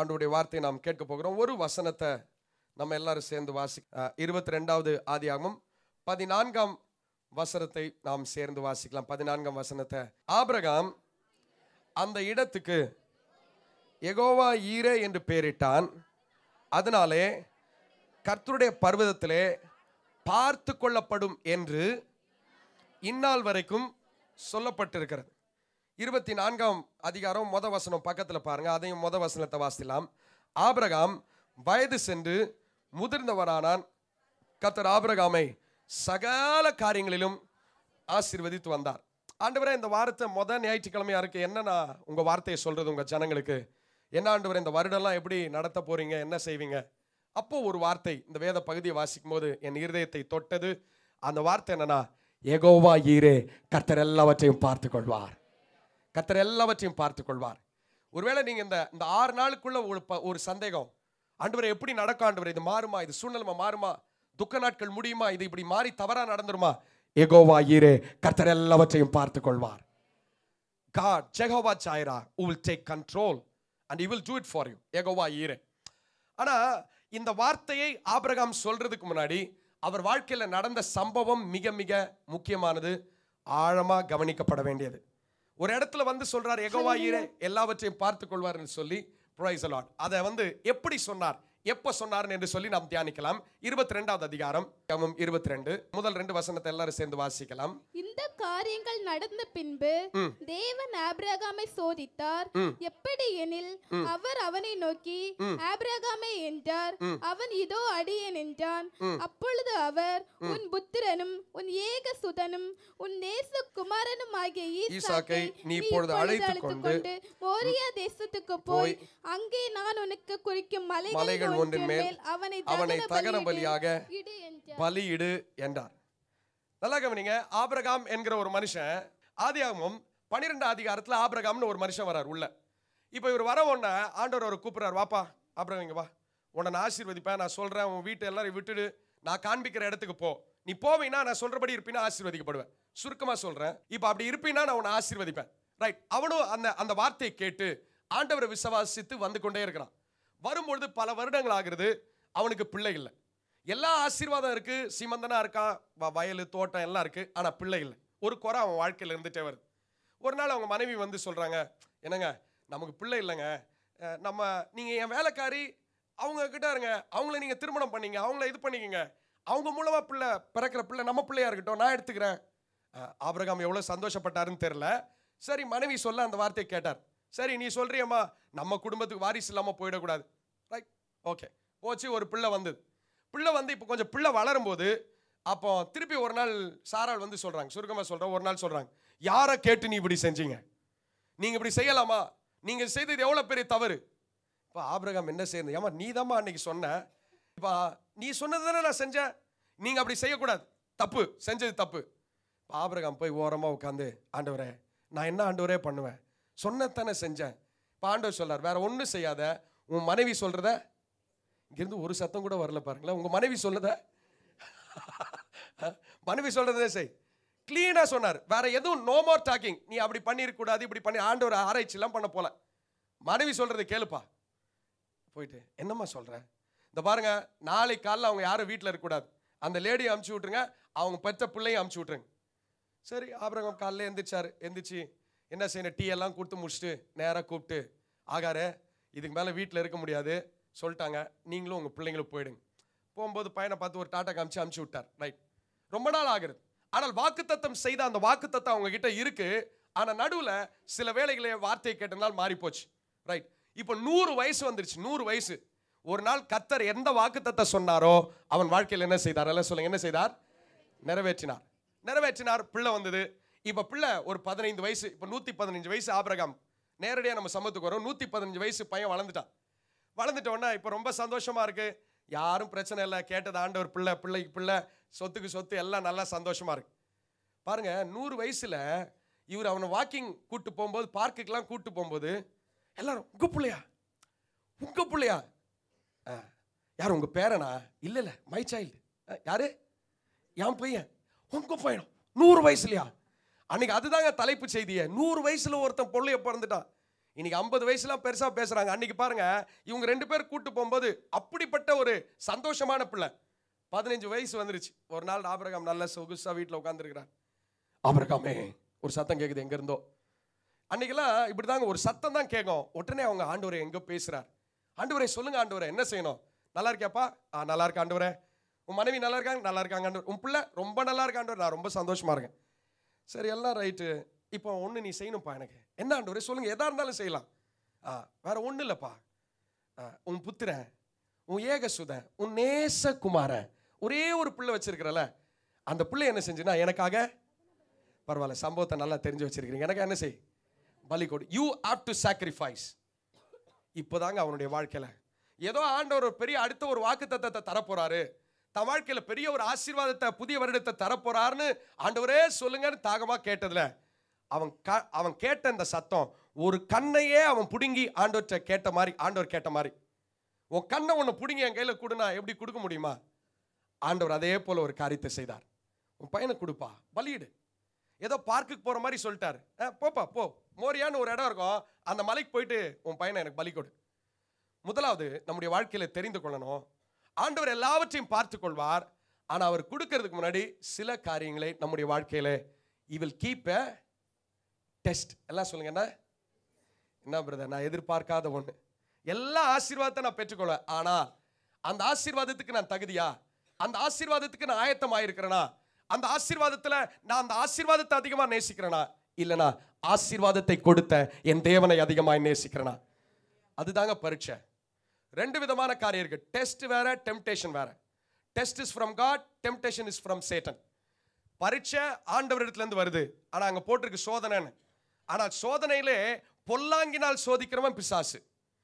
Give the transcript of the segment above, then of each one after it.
ஆண்டவருடைய வார்த்தையை நாம் கேட்க போகிறோம் ஒரு வசனத்தை நம்ம எல்லாரும் சேர்ந்து வாசி இருபத்தி ரெண்டாவது ஆதியாகமம் பதினான்காம் வசனத்தை நாம் சேர்ந்து வாசிக்கலாம் பதினான்காம் வசனத்தை ஆபிரகாம் அந்த இடத்துக்கு எகோவா ஈரே என்று பெயரிட்டான் அதனாலே கர்த்தருடைய பர்வதத்திலே பார்த்து கொள்ளப்படும் என்று இந்நாள் வரைக்கும் சொல்லப்பட்டிருக்கிறது இருபத்தி நான்காம் அதிகாரம் மொத வசனம் பக்கத்தில் பாருங்க அதையும் மொத வசனத்தை வாசிக்கலாம் ஆபிரகாம் வயது சென்று முதிர்ந்தவரானான் கர்த்தர் ஆபிரகாமை சகல காரியங்களிலும் ஆசீர்வதித்து வந்தார் ஆண்டவரே இந்த வாரத்தை மொத ஞாயிற்றுக்கிழமையா இருக்கு என்னன்னா உங்க வார்த்தையை சொல்றது உங்க ஜனங்களுக்கு என்ன ஆண்டவரே இந்த வருடம்லாம் எப்படி நடத்த போறீங்க என்ன செய்வீங்க அப்போ ஒரு வார்த்தை இந்த வேத பகுதியை வாசிக்கும் போது என் இருதயத்தை தொட்டது அந்த வார்த்தை என்னன்னா எகோவா ஈரே கர்த்தர் எல்லாவற்றையும் பார்த்து கொள்வார் கர்த்தர் எல்லாவற்றையும் பார்த்து கொள்வார் ஒருவேளை நீங்க இந்த இந்த ஆறு நாளுக்குள்ள ஒரு ப- ஒரு சந்தேகம் ஆண்டவரே எப்படி நடக்கும் ஆண்டவரே இது மாறுமா இது சூழ்நிலைமை மாறுமா துக்க நாட்கள் முடியுமா இது இப்படி மாறி தவறா நடந்துருமா எகோவா ஈரே கர்த்தர் எல்லாவற்றையும் பார்த்து கொள்வார் God, Jehovah Jireh, who will take control and he will do it for you. Jehovah Jireh. ஆனா இந்த வார்த்தையை ஆபிரகாம் சொல்றதுக்கு முன்னாடி அவர் வாழ்க்கையில நடந்த சம்பவம் மிக மிக முக்கியமானது ஆழமா கவனிக்கப்பட வேண்டியது ஒரு இடத்துல வந்து சொல்றார் எகோவா ஈரே எல்லாவற்றையும் பார்த்து கொள்வார்னு சொல்லி பிரைஸ் லார்ட் அதை வந்து எப்படி சொன்னார் எப்ப சொன்னார் என்று சொல்லி நாம் தியானிக்கலாம் இருபத்தி ரெண்டாவது அதிகாரம் இருபத்தி ரெண்டு முதல் ரெண்டு வசனத்தை எல்லாரும் சேர்ந்து வாசிக்கலாம் இந்த காரியங்கள் நடந்த பின்பு தேவன் ஆபிரகாமை சோதித்தார் எப்படி எனில் அவர் அவனை நோக்கி ஆபிரகாமே என்றார் அவன் இதோ அடியேன் என்றான் அப்பொழுது அவர் உன் புத்திரனும் உன் ஏக சுதனும் உன் நேச குமாரனும் ஆகிய ஈசாக்கை நீ இப்பொழுது அழைத்துக் கொண்டு மோரியா தேசத்துக்கு போய் அங்கே நான் உனக்கு குறிக்கும் மலைகள் மலைகள் ஒன்றின் மேல் அவனை அவனை தகன தகன பலியிடு பலியாக இடு என்றார் பலியிடு என்றார் நல்லா கவனிங்க ஆபிரகாம் என்கிற ஒரு மனுஷன் ஆதியாகமம் பன்னிரெண்டு அதிகாரத்துல ஆபிரகாம்னு ஒரு மனுஷன் வரார் உள்ள இப்போ இவர் வர உடனே ஆண்டவர் அவரை கூப்பிடுறார் வாப்பா ஆபிரகாம் இங்க வா உன்னை நான் ஆசீர்வதிப்பேன் நான் சொல்றேன் உன் வீட்டை எல்லாரும் விட்டுடு நான் காண்பிக்கிற இடத்துக்கு போ நீ போவீன்னா நான் சொல்றபடி இருப்பீன்னா ஆசீர்வதிக்கப்படுவேன் சுருக்கமா சொல்றேன் இப்போ அப்படி இருப்பீன்னா நான் உன்னை ஆசீர்வதிப்பேன் ரைட் அவனும் அந்த அந்த வார்த்தையை கேட்டு ஆண்டவரை விசுவாசித்து வந்து கொண்டே இருக்கிறான் வரும்பொழுது பல வருடங்கள் ஆகுறது அவனுக்கு பிள்ளை இல்லை எல்லா ஆசீர்வாதம் இருக்கு சீமந்தனா இருக்கான் வ- வயல் தோட்டம் எல்லாம் இருக்கு ஆனா பிள்ளை இல்லை ஒரு குறை அவன் வாழ்க்கையில இருந்துட்டே வருது ஒரு நாள் அவங்க மனைவி வந்து சொல்றாங்க என்னங்க நமக்கு பிள்ளை இல்லைங்க அஹ் நம்ம நீங்க என் வேலைக்காரி அவங்க கிட்ட இருங்க அவங்கள நீங்க திருமணம் பண்ணீங்க அவங்கள இது பண்ணிக்கங்க அவங்க மூலமா பிள்ளை பிறக்கிற பிள்ளை நம்ம பிள்ளையா இருக்கட்டும் நான் எடுத்துக்கிறேன் அஹ் ஆபிரகாம் எவ்வளவு சந்தோஷப்பட்டாருன்னு தெரியல சரி மனைவி சொல்ல அந்த வார்த்தையை கேட்டார் சரி நீ சொல்றியம்மா நம்ம குடும்பத்துக்கு வாரிசு இல்லாம போயிடக்கூடாது ரைட் ஓகே போச்சு ஒரு பிள்ளை வந்தது பிள்ளை வந்து இப்போ கொஞ்சம் பிள்ளை வளரும்போது அப்போ திருப்பி ஒரு நாள் சாராள் வந்து சொல்றாங்க சுருக்கமாக சொல்றேன் ஒரு நாள் சொல்றாங்க யாரை கேட்டு நீ இப்படி செஞ்சீங்க நீங்க இப்படி செய்யலாமா நீங்க செய்தது எவ்வளவு பெரிய தவறு இப்போ ஆபிரகாம் என்ன செய்யணும் ஏமா நீ அன்னைக்கு சொன்ன இப்போ நீ சொன்னது தானே நான் செஞ்சேன் நீங்க அப்படி செய்யக்கூடாது தப்பு செஞ்சது தப்பு இப்போ ஆபிரகாம் போய் ஓரமா உட்காந்து ஆண்டவரே நான் என்ன ஆண்டவரே பண்ணுவேன் சொன்னதானே செஞ்சேன் இப்போ ஆண்டவர் சொல்றார் வேற ஒன்றும் செய்யாத உன் மனைவி சொல்றத இங்கிருந்து ஒரு சத்தம் கூட வரல பாருங்களேன் உங்க மனைவி சொல்லத மனைவி சொல்றதே செய் கிளீனா சொன்னார் வேற எதுவும் நோ மோர் டாக்கிங் நீ அப்படி பண்ணிருக்க கூடாது இப்படி பண்ணி ஆண்டவர் ஆராய்ச்சி எல்லாம் பண்ண போல மனைவி சொல்றதை கேளுப்பா போயிட்டு என்னம்மா சொல்ற இந்த பாருங்க நாளை காலைல அவங்க யாரும் வீட்டில் இருக்கக்கூடாது அந்த லேடியை அமுச்சு விட்டுருங்க அவங்க பெற்ற பிள்ளையும் அமுச்சு விட்டுருங்க சரி ஆபிரகாம் காலைல எந்திரிச்சாரு எந்திரிச்சு என்ன செய்யணும் டீ எல்லாம் கொடுத்து முடிச்சுட்டு நேராக கூப்பிட்டு ஆகாரே இதுக்கு மேலே வீட்டில் இருக்க முடியாது சொல்லிட்டாங்க நீங்களும் உங்கள் பிள்ளைங்களும் போயிடுங்க போகும்போது பையனை பார்த்து ஒரு டாட்டா காமிச்சு அமுச்சு விட்டார் ரைட் ரொம்ப நாள் ஆகுறது ஆனால் வாக்குத்தத்தம் செய்த அந்த வாக்குத்தத்தம் அவங்க கிட்ட இருக்கு ஆனால் நடுவில் சில வேளைகளே வார்த்தையை கேட்டனால மாறி போச்சு ரைட் இப்போ நூறு வயசு வந்துருச்சு நூறு வயசு ஒரு நாள் கத்தர் எந்த வாக்குத்தத்தை சொன்னாரோ அவன் வாழ்க்கையில் என்ன செய்தார் எல்லாம் சொல்லுங்க என்ன செய்தார் நிறைவேற்றினார் நிறைவேற்றினார் பிள்ளை வந்தது இப்போ பிள்ளை ஒரு பதினைந்து வயசு இப்போ நூற்றி பதினஞ்சு வயசு ஆபிரகாம் நேரடியாக நம்ம சமத்துக்கு வரோம் நூற்றி பதினஞ்சு வயசு பையன் வளர்ந்துட்டான் வளர்ந்துட்டோன்னா இப்போ ரொம்ப சந்தோஷமா இருக்கு யாரும் பிரச்சனை இல்லை கேட்டது ஆண்டவர் பிள்ளை பிள்ளைக்கு பிள்ளை சொத்துக்கு சொத்து எல்லாம் நல்லா சந்தோஷமா இருக்கு பாருங்க நூறு வயசுல இவர் அவனை வாக்கிங் கூட்டு போகும்போது பார்க்குக்கெல்லாம் கூட்டு போகும்போது எல்லாரும் உங்க பிள்ளையா உங்க பிள்ளையா ஆ, யார் உங்க பேரனா இல்ல இல்ல மை சைல்டு யாரு என் பையன் உங்க பையனும் நூறு வயசுலயா அன்னைக்கு அதுதாங்க தலைப்பு செய்தியே நூறு வயசுல ஒருத்தன் பொள்ளைய பிறந்துட்டான் இன்னைக்கு ஐம்பது வயசுலாம் பெருசா பேசுறாங்க அன்னைக்கு பாருங்க இவங்க ரெண்டு பேர் கூட்டு போகும்போது அப்படிப்பட்ட ஒரு சந்தோஷமான பிள்ளை பதினஞ்சு வயசு வந்துருச்சு ஒரு நாள் ஆபிரகாம் நல்ல சொகுசா வீட்டில் உட்காந்துருக்கிறார் ஆபிரகாமே ஒரு சத்தம் கேட்குது எங்க இருந்தோ அன்னைக்கெல்லாம் இப்படிதாங்க ஒரு சத்தம் தான் கேட்கும் உடனே அவங்க ஆண்டவரை எங்க பேசுறார் ஆண்டவரே சொல்லுங்க ஆண்டவரே என்ன செய்யணும் நல்லா இருக்கியாப்பா ஆ நல்லா இருக்க ஆண்டவரே உன் மனைவி நல்லா இருக்காங்க நல்லா இருக்காங்க ஆண்டவர் உன் பிள்ளை ரொம்ப நல்லா இருக்க ஆண்டவர் நான் ரொம்ப சந்தோஷமா இருக்கேன் சரி எல்லாம் ரைட்டு இப்போ ஒன்று நீ செய்யணும்ப்பா எனக்கு என்ன ஆண்டவரே சொல்லுங்க எதா இருந்தாலும் செய்யலாம் ஆ வேற ஒன்றும் இல்லைப்பா ஆ, உன் புத்திரன் உன் ஏகசுதன் உன் நேசகுமாரன் ஒரே ஒரு பிள்ளை வச்சிருக்கிறல அந்த பிள்ளை என்ன செஞ்சுனா எனக்காக பரவாயில்ல சம்பவத்தை நல்லா தெரிஞ்சு வச்சிருக்கிறீங்க எனக்கு என்ன செய் பலி கொடு யூ ஹாவ் டு சாக்ரிஃபைஸ் இப்போதாங்க அவனுடைய வாழ்க்கையில ஏதோ ஆண்டவர் ஒரு பெரிய அடுத்த ஒரு வாக்கு தத்தத்தை தரப்போறாரு தன் வாழ்க்கையில பெரிய ஒரு ஆசீர்வாதத்தை புதிய வருடத்தை தரப்போறாருன்னு ஆண்டவரே சொல்லுங்கன்னு தாகமா கேட்டதுல அவன் க- அவன் கேட்ட இந்த சத்தம் ஒரு கண்ணையே அவன் புடுங்கி ஆண்டவர்கிட்ட கேட்ட மாதிரி ஆண்டவர் கேட்ட மாதிரி உன் கண்ணை ஒன்று புடுங்கி என் கையில் கொடுனா எப்படி கொடுக்க முடியுமா ஆண்டவர் அதே போல ஒரு காரியத்தை செய்தார் உன் பையனை கொடுப்பா பலியிடு ஏதோ பார்க்குக்கு போற மாதிரி சொல்லிட்டாரு "ஆ, போப்பா போ மோரியான்னு ஒரு இடம் இருக்கும் அந்த மலைக்கு போயிட்டு உன் பையனை எனக்கு பலி கொடு முதலாவது நம்முடைய வாழ்க்கையில தெரிந்து கொள்ளணும் ஆண்டவர் எல்லாவற்றையும் பார்த்து கொள்வார் ஆனா அவர் கொடுக்கறதுக்கு முன்னாடி சில காரியங்களை நம்முடைய வாழ்க்கையில இவில் கீப் எ டெஸ்ட் எல்லாம் சொல்லுங்க என்ன என்ன பிரதர் நான் எதிர்பார்க்காத ஒண்ணு எல்லா ஆசீர்வாதத்தை நான் பெற்றுக்கொள்வேன் ஆனால் அந்த ஆசீர்வாதத்துக்கு நான் தகுதியா அந்த ஆசீர்வாதத்துக்கு நான் ஆயத்தமாயிருக்கிறேனா அந்த ஆசீர்வாதத்துல நான் அந்த ஆசீர்வாதத்தை அதிகமா நேசிக்கிறேனா இல்லனா ஆசீர்வாதத்தை கொடுத்த என் தேவனை அதிகமாய் நேசிக்கிறேனா அதுதாங்க பரீட்சை ரெண்டு விதமான காரியம் இருக்கு டெஸ்ட் வேற டெம்டேஷன் வேற test is from God temptation is from Satan பரீட்சை ஆண்டவரிடத்துல இருந்து வருது ஆனா அங்க போட்டிருக்கு சோதனைன்னு ஆனால் சோதனையிலே பொல்லாங்கினால் சோதிக்கிறவன் பிசாசு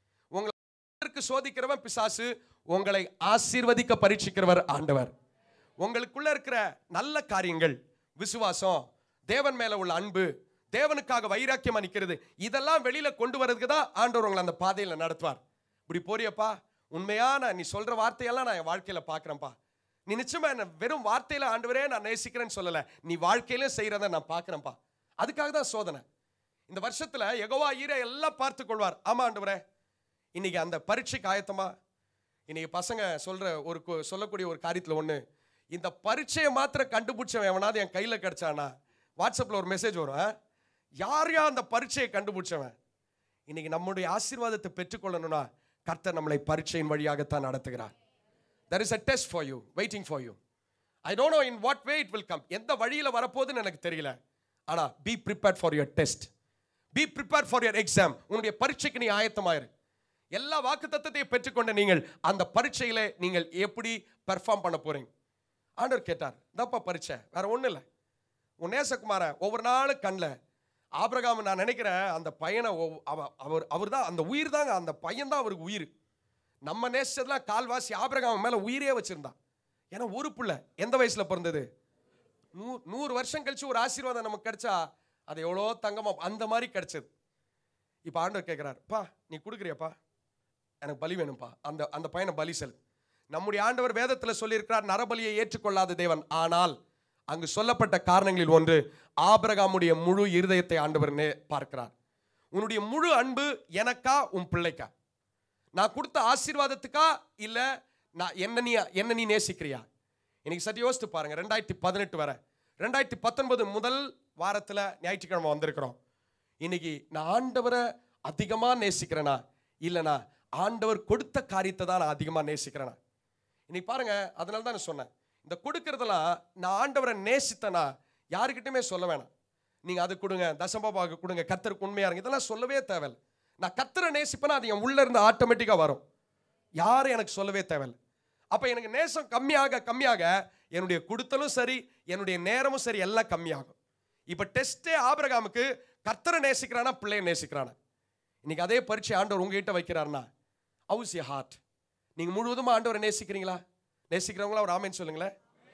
உங்களை சோதிக்கிறவன் பிசாசு உங்களை ஆசீர்வதிக்க பரீட்சிக்கிறவர் ஆண்டவர் உங்களுக்குள்ள இருக்கிற நல்ல காரியங்கள் விசுவாசம் தேவன் மேல உள்ள அன்பு தேவனுக்காக வைராக்கியமா நிக்கிறது இதெல்லாம் வெளியில கொண்டு வரதுக்கு தான் ஆண்டவர் உங்களை அந்த பாதையில நடத்துவார் இப்படி போறியப்பா உண்மையான நீ சொல்ற வார்த்தையெல்லாம் நான் என் வாழ்க்கையில பாக்குறேன்ப்பா நீ நிச்சயமா என்ன வெறும் வார்த்தையில ஆண்டவரே நான் நேசிக்கிறேன்னு சொல்லல நீ வாழ்க்கையில செய்யறத நான் பார்க்கறேன்ப்பா அதுக்காக தான் சோதனை இந்த வருஷத்துல எகோவா ஈர எல்லாம் பார்த்து கொள்வார் ஆமா ஆண்டவரே இன்னைக்கு அந்த பரீட்சைக்கு ஆயத்தமா இன்னைக்கு பசங்க சொல்ற ஒரு கு- சொல்லக்கூடிய ஒரு காரியத்துல ஒண்ணு இந்த பரீட்சையை மாத்திரம் கண்டுபிடிச்சவன் எவனாவது என் கையில கிடைச்சானா வாட்ஸ்அப்ல ஒரு மெசேஜ் வரும் ஆ? யார் யா அந்த பரீட்சையை கண்டுபிடிச்சவன் இன்னைக்கு நம்முடைய ஆசீர்வாதத்தை பெற்றுக்கொள்ளணும்னா கர்த்தர் நம்மளை பரீட்சையின் வழியாகத்தான் நடத்துகிறார் there is a test for you waiting for you i don't know in what way it will come எந்த வழியில வரப்போகுதுன்னு எனக்கு தெரியல ஆனா be prepared for your test be prepared for your exam உன்னுடைய பரீட்சைக்கு நீ ஆயத்தமாயிரு எல்லா வாக்குத்தத்தத்தையும் பெற்றுக்கொண்ட நீங்கள் அந்த பரீட்சையில நீங்கள் எப்படி பெர்ஃபார்ம் பண்ண போறீங்க ஆண்டவர் கேட்டார் இதாப்பா பரீட்சை வேற ஒண்ணும் இல்லை உன் நேசகுமார ஒவ்வொரு நாளும் கண்ணில் ஆபிரகாம் நான் நினைக்கிறேன் அந்த பையனை ஒவ்- அவ- அவர் அவர் தான் அந்த உயிர் தாங்க அந்த பையன் தான் அவருக்கு உயிர் நம்ம நேசிச்சதுலாம் கால்வாசி ஆபிரகாம் மேல உயிரே வச்சிருந்தான் ஏன்னா ஒரு புள்ள எந்த வயசுல பிறந்தது நூறு நூறு வருஷம் கழிச்சு ஒரு ஆசீர்வாதம் நமக்கு கிடைச்சா அது எவ்வளோ தங்கமா அந்த மாதிரி கிடைச்சது இப்போ ஆண்டவர் கேட்குறாரு பா நீ கொடுக்குறியாப்பா எனக்கு பலி வேணும்ப்பா அந்த அந்த பையனை பலி செல் நம்முடைய ஆண்டவர் வேதத்தில் சொல்லியிருக்கிறார் நரபலியை ஏற்றுக்கொள்ளாத தேவன் ஆனால் அங்கு சொல்லப்பட்ட காரணங்களில் ஒன்று ஆபிரகாமுடைய முழு இருதயத்தை ஆண்டவர் நே- பார்க்கிறார் உன்னுடைய முழு அன்பு எனக்கா உன் பிள்ளைக்கா நான் கொடுத்த ஆசீர்வாதத்துக்கா இல்ல நான் என்ன நீ என்ன நீ நேசிக்கிறியா இன்னைக்கு சற்று யோசித்து பாருங்க ரெண்டாயிரத்தி பதினெட்டு வரை ரெண்டாயிரத்தி பத்தொன்பது முதல் வாரத்துல ஞாயிற்றுக்கிழமை வந்திருக்கிறோம் இன்னைக்கு நான் ஆண்டவரை அதிகமா நேசிக்கிறேனா இல்லைனா ஆண்டவர் கொடுத்த காரியத்தை தான் நான் அதிகமா நேசிக்கிறேனா இன்னைக்கு பாருங்க அதனால தான் நான் சொன்னேன் இந்த கொடுக்கறதெல்லாம் நான் ஆண்டவரை நேசித்தனா யாருக்கிட்டுமே சொல்ல வேணாம் நீங்க அது கொடுங்க தசமபாக கொடுங்க கத்தருக்கு உண்மையா இருங்க இதெல்லாம் சொல்லவே தேவையில்ல நான் கத்தரை நேசிப்பேனா அது என் உள்ள இருந்து ஆட்டோமேட்டிக்கா வரும் யாரும் எனக்கு சொல்லவே தேவையில்ல அப்ப எனக்கு நேசம் கம்மியாக கம்மியாக என்னுடைய கொடுத்தலும் சரி என்னுடைய நேரமும் சரி எல்லாம் கம்மியாகும் இப்ப டெஸ்டே ஆபிரகாமுக்கு கர்த்தரை நேசிக்கிறானா பிள்ளையை நேசிக்கிறானா இன்னைக்கு அதே பரீட்சை ஆண்டவர் உங்ககிட்ட வைக்கிறாருன்னா ஹவுஸ் ஏ ஹார்ட் நீங்க முழுவதுமா ஆண்டவரை நேசிக்கிறீங்களா நேசிக்கிறவங்களா ஒரு ஆமேன்னு சொல்லுங்களேன்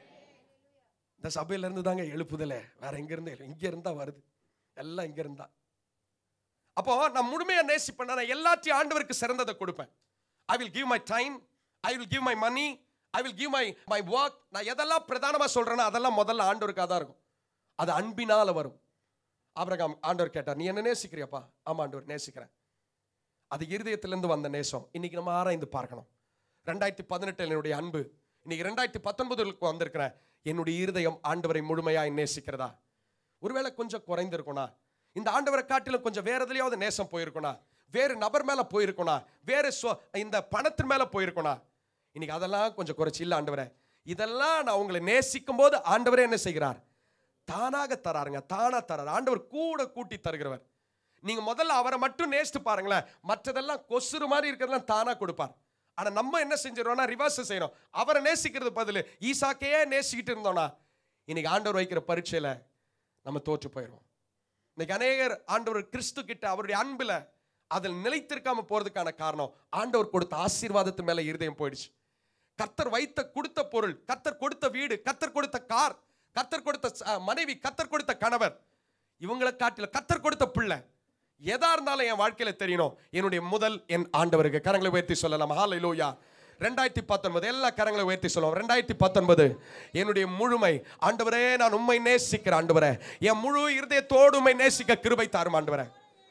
இந்த சபையில இருந்து தாங்க எழுப்புதலே வேற எங்க இருந்து இல்லை. இங்க இருந்தா வருது எல்லாம் இங்க இருந்தா அப்போ நான் முழுமையா நேசிப்பேன் நான் எல்லாத்தையும் ஆண்டவருக்கு சிறந்ததை கொடுப்பேன் I will give my time I will give my money I will give my my work நான் எதெல்லாம் பிரதானமா சொல்றேனோ அதெல்லாம் முதல்ல ஆண்டவருக்காக தான் இருக்கும் அது அன்பினால வரும் ஆபிரகாம் ஆண்டவர் கேட்டார் நீ என்ன நேசிக்கிறியாப்பா ஆமா ஆண்டவர் நேசிக்கிறேன் அது இருதயத்திலிருந்து வந்த நேசம் இன்னைக்கு நம்ம ஆராய்ந்து பார்க்கணும் ரெண்டாயிரத்தி பதினெட்டில் என்னுடைய அன்பு இன்னைக்கு ரெண்டாயிரத்தி பத்தொன்பதுக்கு வந்திருக்கிறேன் என்னுடைய இருதயம் ஆண்டவரை முழுமையாய் நேசிக்கிறதா ஒருவேளை கொஞ்சம் குறைந்திருக்கும்னா இந்த ஆண்டவரை காட்டிலும் கொஞ்சம் வேற எதுலயாவது நேசம் போயிருக்கும்னா வேறு நபர் மேல போயிருக்கும்னா வேறு சொ- இந்த பணத்தின் மேல போயிருக்கும்னா இன்னைக்கு அதெல்லாம் கொஞ்சம் குறைச்சி இல்ல ஆண்டவரே இதெல்லாம் நான் உங்களை நேசிக்கும் போது ஆண்டவரே என்ன செய்கிறார் தானாக தராருங்க தானா தரார் ஆண்டவர் கூட கூட்டி தருகிறவர் நீங்க முதல்ல அவரை மட்டும் நேசித்து பாருங்களேன் மற்றதெல்லாம் கொசுறு மாதிரி இருக்கிறதெல்லாம் தானா கொடுப்பார் ஆனா நம்ம என்ன செஞ்சிடறோம்னா ரிவர்ஸ் செய்யணும் அவரை நேசிக்கிறது பதில் ஈசாக்கையே நேசிக்கிட்டு இருந்தோம்னா இன்னைக்கு ஆண்டவர் வைக்கிற பரீட்சையில நம்ம தோற்று போயிடுவோம் இன்னைக்கு அநேகர் ஆண்டவர் கிறிஸ்து கிட்ட அவருடைய அன்புல அதில் நிலைத்திருக்காம போறதுக்கான காரணம் ஆண்டவர் கொடுத்த ஆசீர்வாதத்து மேல இருதயம் போயிடுச்சு கர்த்தர் வைத்த கொடுத்த பொருள் கர்த்தர் கொடுத்த வீடு கர்த்தர் கொடுத்த கார் கர்த்தர் கொடுத்த ச- மனைவி கர்த்தர் கொடுத்த கணவர் இவங்களை காட்டில கர்த்தர் கொடுத்த பிள்ளை எதா இருந்தாலும் என் வாழ்க்கையில தெரியணும் என்னுடைய முதல் என் ஆண்டவருக்கு கரங்களை உயர்த்தி சொல்லலாம் ஹalleluya ரெண்டாயிரத்தி பத்தொன்பது எல்லா கரங்களை உயர்த்தி சொல்லுவோம் ரெண்டாயிரத்தி பத்தொன்பது என்னுடைய முழுமை ஆண்டவரே நான் உண்மை நேசிக்கிறேன் ஆண்டவரே என் முழு இருதயத்தோடு உண்மை நேசிக்க கிருபை தாரும் ஆண்டவரே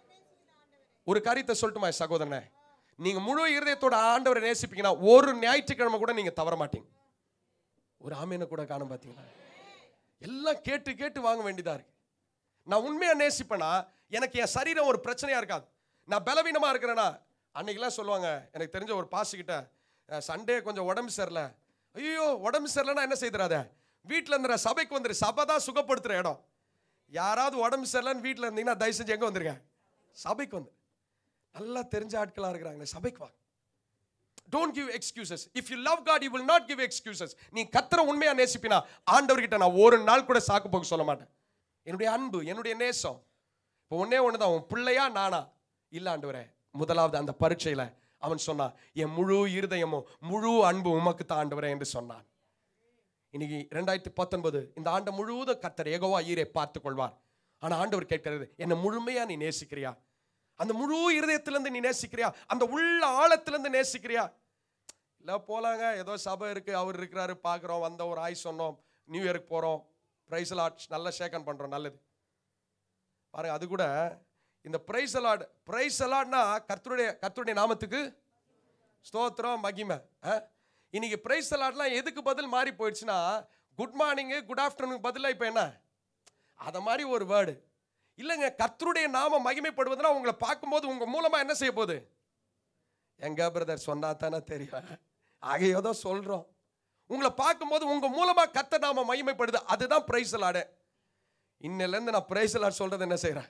ஒரு காரியத்தை சொல்லட்டுமா என் சகோதரனே நீங்க முழு இருதயத்தோட ஆண்டவரை நேசிப்பீங்கன்னா ஒரு ஞாயிற்றுக்கிழமை கூட நீங்க தவற மாட்டீங்க ஒரு ஆமீனை கூட காணும் பார்த்தீங்களா எல்லாம் கேட்டு கேட்டு வாங்க வேண்டியதா இருக்கு நான் உண்மையா நேசிப்பேனா எனக்கு என் சரீரம் ஒரு பிரச்சனையா இருக்காது நான் பலவீனமா இருக்கிறேனா அன்னைக்கெல்லாம் சொல்லுவாங்க எனக்கு தெரிஞ்ச ஒரு பாசுகிட்ட சண்டே கொஞ்சம் உடம்பு சரியில்ல ஐயோ உடம்பு சரியில்லைன்னா என்ன செய்துறாத வீட்டில் இருந்துற சபைக்கு வந்துரு சபை தான் சுகப்படுத்துற இடம் யாராவது உடம்பு சரியில்லைன்னு வீட்டில் இருந்தீங்கன்னா தயவு செஞ்சு எங்க வந்துருங்க சபைக்கு வந்து நல்லா தெரிஞ்ச ஆட்களா இருக்கிறாங்களே சபைக்கு வாங்க don't give excuses if you love God you will not give excuses நீ கத்தரை உண்மையா நேசிப்பினா ஆண்டவர்கிட்ட நான் ஒரு நாள் கூட சாக்கு போக்கு சொல்ல மாட்டேன் என்னுடைய அன்பு என்னுடைய நேசம் இப்போ ஒன்னே ஒன்று தான் உன் பிள்ளையா நானா இல்ல ஆண்டவரே முதலாவது அந்த பரீட்சையில அவன் சொன்னான் என் முழு இருதயமும் முழு அன்பு உமக்கு தான் ஆண்டவரே என்று சொன்னான் இன்னைக்கு ரெண்டாயிரத்தி பத்தொன்பது இந்த ஆண்டு முழுவதும் கத்தர் ஏகோவா ஈரை பார்த்து கொள்வார் ஆனா ஆண்டவர் கேட்கிறது என்னை முழுமையா நீ நேசிக்கிறியா அந்த முழு இருதயத்திலிருந்து நீ நேசிக்கிறியா அந்த உள்ள ஆழத்திலிருந்து நேசிக்கிறியா இல்ல போலாங்க ஏதோ சபை இருக்கு அவர் இருக்கிறாரு பார்க்குறோம் வந்த ஒரு ஆய் சொன்னோம் நியூ இயருக்கு போறோம் பிரைஸ் லாட் நல்லா ஷேக்கன் பண்றோம் நல்லது பாருங்க அது கூட இந்த பிரைஸ் அலாட் பிரைஸ் அலாட்னா கர்த்தருடைய கர்த்தருடைய நாமத்துக்கு ஸ்தோத்திரம் மகிமை ஆ? இன்னைக்கு பிரைஸ் அலாட்லாம் எதுக்கு பதில் மாறி போயிடுச்சுன்னா குட் மார்னிங்கு குட் ஆஃப்டர்நூன் பதிலாக இப்போ என்ன அத மாதிரி ஒரு வேர்டு இல்லைங்க கர்த்தருடைய நாம மகிமைப்படுவதுனா உங்களை பார்க்கும்போது உங்க மூலமா என்ன செய்ய போகுது எங்க பிரதர் சொன்னா தானே தெரியும் ஆக ஏதோ சொல்றோம் உங்களை பார்க்கும்போது உங்க மூலமா கத்த நாம மகிமைப்படுது அதுதான் பிரைஸ் அலாடு இன்னிலேருந்து நான் பிரைஸ் அலாட் சொல்றது என்ன செய்றேன்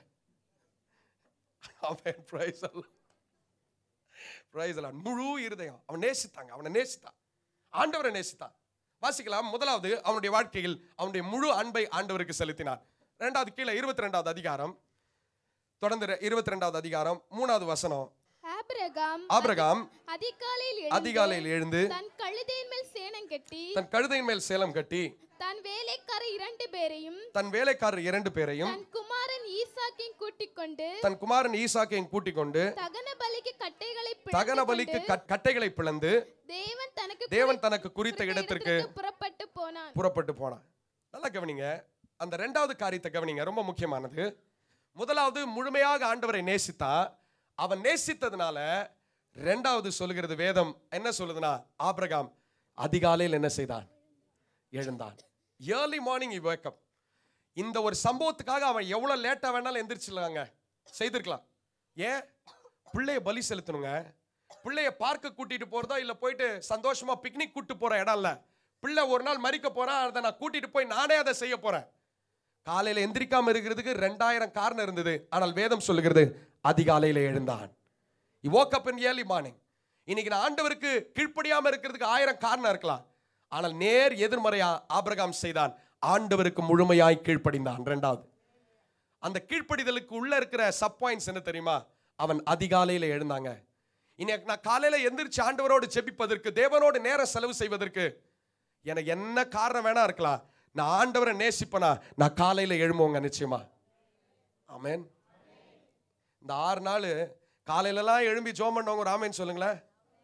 அவன் பிரைஸ் அலாட் பிரைஸ் அலாட் முழு இருதயம் அவன் நேசித்தாங்க அவனை நேசித்தான் ஆண்டவரை நேசித்தான் வாசிக்கலாம் முதலாவது அவனுடைய வாழ்க்கையில் அவனுடைய முழு அன்பை ஆண்டவருக்கு செலுத்தினார் ரெண்டாவது கீழே இருபத்தி ரெண்டாவது அதிகாரம் தொடர்ந்து இருபத்தி ரெண்டாவது அதிகாரம் மூணாவது வசனம் ஆபிரகாம் ஆபிரகாம் அதிகாலையில் எழுந்து அதிகாலையில் எழுந்து தன் கழுதையின் மேல் சேணம் கட்டி தன் கழுதையின் மேல் சேலம் கட்டி தன் வேலைக்கார இரண்டு பேரையும் தன் வேலைக்காரர் இரண்டு பேரையும் தன் குமாரன் ஈசாக்கையும் கூட்டிக் கொண்டு தன் குமாரன் ஈசாக்கையும் கூட்டிக் கொண்டு தகன பலிக்கு கட்டைகளை தகன பலிக்கு கட்- கட்டைகளை பிளந்து தேவன் தனக்கு தேவன் தனக்கு குறித்த இடத்திற்கு புறப்பட்டு போனான் புறப்பட்டு போனான் நல்லா கவனிங்க அந்த ரெண்டாவது காரியத்தை கவனிங்க ரொம்ப முக்கியமானது முதலாவது முழுமையாக ஆண்டவரை நேசித்தான் அவன் நேசித்ததுனால ரெண்டாவது சொல்லுகிறது வேதம் என்ன சொல்லுதுன்னா ஆபிரகாம் அதிகாலையில் என்ன செய்தான் எழுந்தான் ஏர்லி மார்னிங் இ வேக்கப் இந்த ஒரு சம்பவத்துக்காக அவன் எவ்வளவு லேட்டா வேணாலும் எந்திரிச்சிடலாங்க செய்திருக்கலாம் ஏன் பிள்ளைய பலி செலுத்தணுங்க பிள்ளைய பார்க்க கூட்டிட்டு போறதா இல்ல போயிட்டு சந்தோஷமா பிக்னிக் கூட்டு போற இடம் இல்ல பிள்ளை ஒரு நாள் மறிக்க போறான் அதை நான் கூட்டிட்டு போய் நானே அதை செய்ய போறேன் காலையில எந்திரிக்காம இருக்கிறதுக்கு ரெண்டாயிரம் காரணம் இருந்தது ஆனால் வேதம் சொல்லுகிறது அதிகாலையில எழுந்தான் he woke up in early morning இன்னைக்கு நான் ஆண்டவருக்கு கீழ்ப்படியாம இருக்கிறதுக்கு ஆயிரம் காரணம் இருக்கலாம் ஆனால் நேர் எதிர்மறையா ஆபிரகாம் செய்தான் ஆண்டவருக்கு முழுமையாய் கீழ்ப்படிந்தான் ரெண்டாவது அந்த கீழ்ப்படிதலுக்கு உள்ள இருக்கிற சப் பாயிண்ட்ஸ் என்ன தெரியுமா அவன் அதிகாலையில எழுந்தாங்க இன்னைக்கு நான் காலையில எந்திரிச்சு ஆண்டவரோடு ஜெபிப்பதற்கு தேவனோடு நேரம் செலவு செய்வதற்கு எனக்கு என்ன காரணம் வேணா இருக்கலாம் நான் ஆண்டவரை நேசிப்பனா நான் காலையில எழும்புவோங்க நிச்சயமா ஆமென் இந்த ஆறு நாள் காலையிலலாம் எழும்பி ஜோம் பண்ணவங்க ஒரு ஆமேன்னு சொல்லுங்களேன்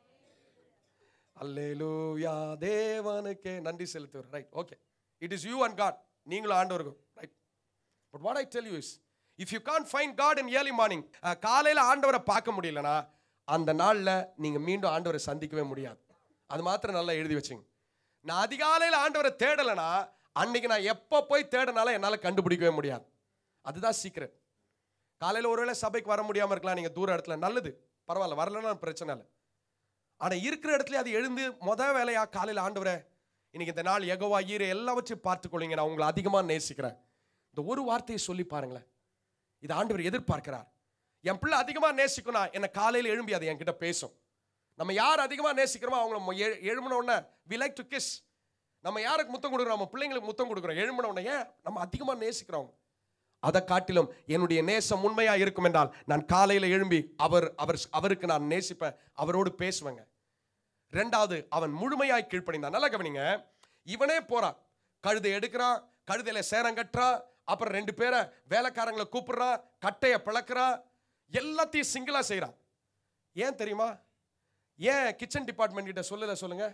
அல்லேலூயா தேவனுக்கே நன்றி செலுத்துவர் right okay it is you and God நீங்களும் ஆண்டவருக்கும் right but what I tell you is if you can find God in early morning காலையில் ஆண்டவரை பார்க்க முடியலனா அந்த நாளில் நீங்கள் மீண்டும் ஆண்டவரை சந்திக்கவே முடியாது அது மாத்திரம் நல்லா எழுதி வச்சுங்க நான் அதிகாலையில் ஆண்டவரை தேடலைனா அன்னைக்கு நான் எப்போ போய் தேடினாலும் என்னால் கண்டுபிடிக்கவே முடியாது அதுதான் சீக்கிரம் காலையில் ஒருவேளை சபைக்கு வர முடியாமல் இருக்கலாம் நீங்கள் தூர இடத்துல நல்லது பரவாயில்ல வரலன்னா பிரச்சனை இல்லை ஆனால் இருக்கிற இடத்துல அது எழுந்து முத வேலையா காலையில் ஆண்டவரே இன்னைக்கு இந்த நாள் எகவா ஈர எல்லாவற்றையும் பார்த்துக்கொள்ளுங்க நான் உங்களை அதிகமாக நேசிக்கிறேன் இந்த ஒரு வார்த்தையை சொல்லி பாருங்களேன் இது ஆண்டவர் எதிர்பார்க்கிறார் என் பிள்ளை அதிகமாக நேசிக்கணும் என்னை காலையில் எழும்பி அதை என்கிட்ட பேசும் நம்ம யார் அதிகமாக நேசிக்கிறோமோ அவங்கள மொ- எழு- எழும்பின உடனே வி லைக் டு கிஸ் நம்ம யாருக்கு முத்தம் கொடுக்குறோம் நம்ம பிள்ளைங்களுக்கு முத்தம் கொடுக்குறோம் எழும்பின உடனே ஏன் நம்ம அதிகமாக நேசிக்கிறோம் அதை காட்டிலும் என்னுடைய நேசம் உண்மையா இருக்கும் என்றால் நான் காலையில் எழும்பி அவர் அவர் அவருக்கு நான் நேசிப்பேன் அவரோடு பேசுவேங்க ரெண்டாவது அவன் முழுமையாய் கீழ்ப்படிந்தான் நல்லா கவனிங்க இவனே போறான் கழுதை எடுக்கிறான் கழுதையில சேரம் கட்டுறான் அப்புறம் ரெண்டு பேரை வேலைக்காரங்களை கூப்பிடுறான் கட்டைய பிளக்குறான் எல்லாத்தையும் சிங்கிளா செய்றான் ஏன் தெரியுமா ஏன் கிச்சன் டிபார்ட்மெண்ட் கிட்ட சொல்லல சொல்லுங்க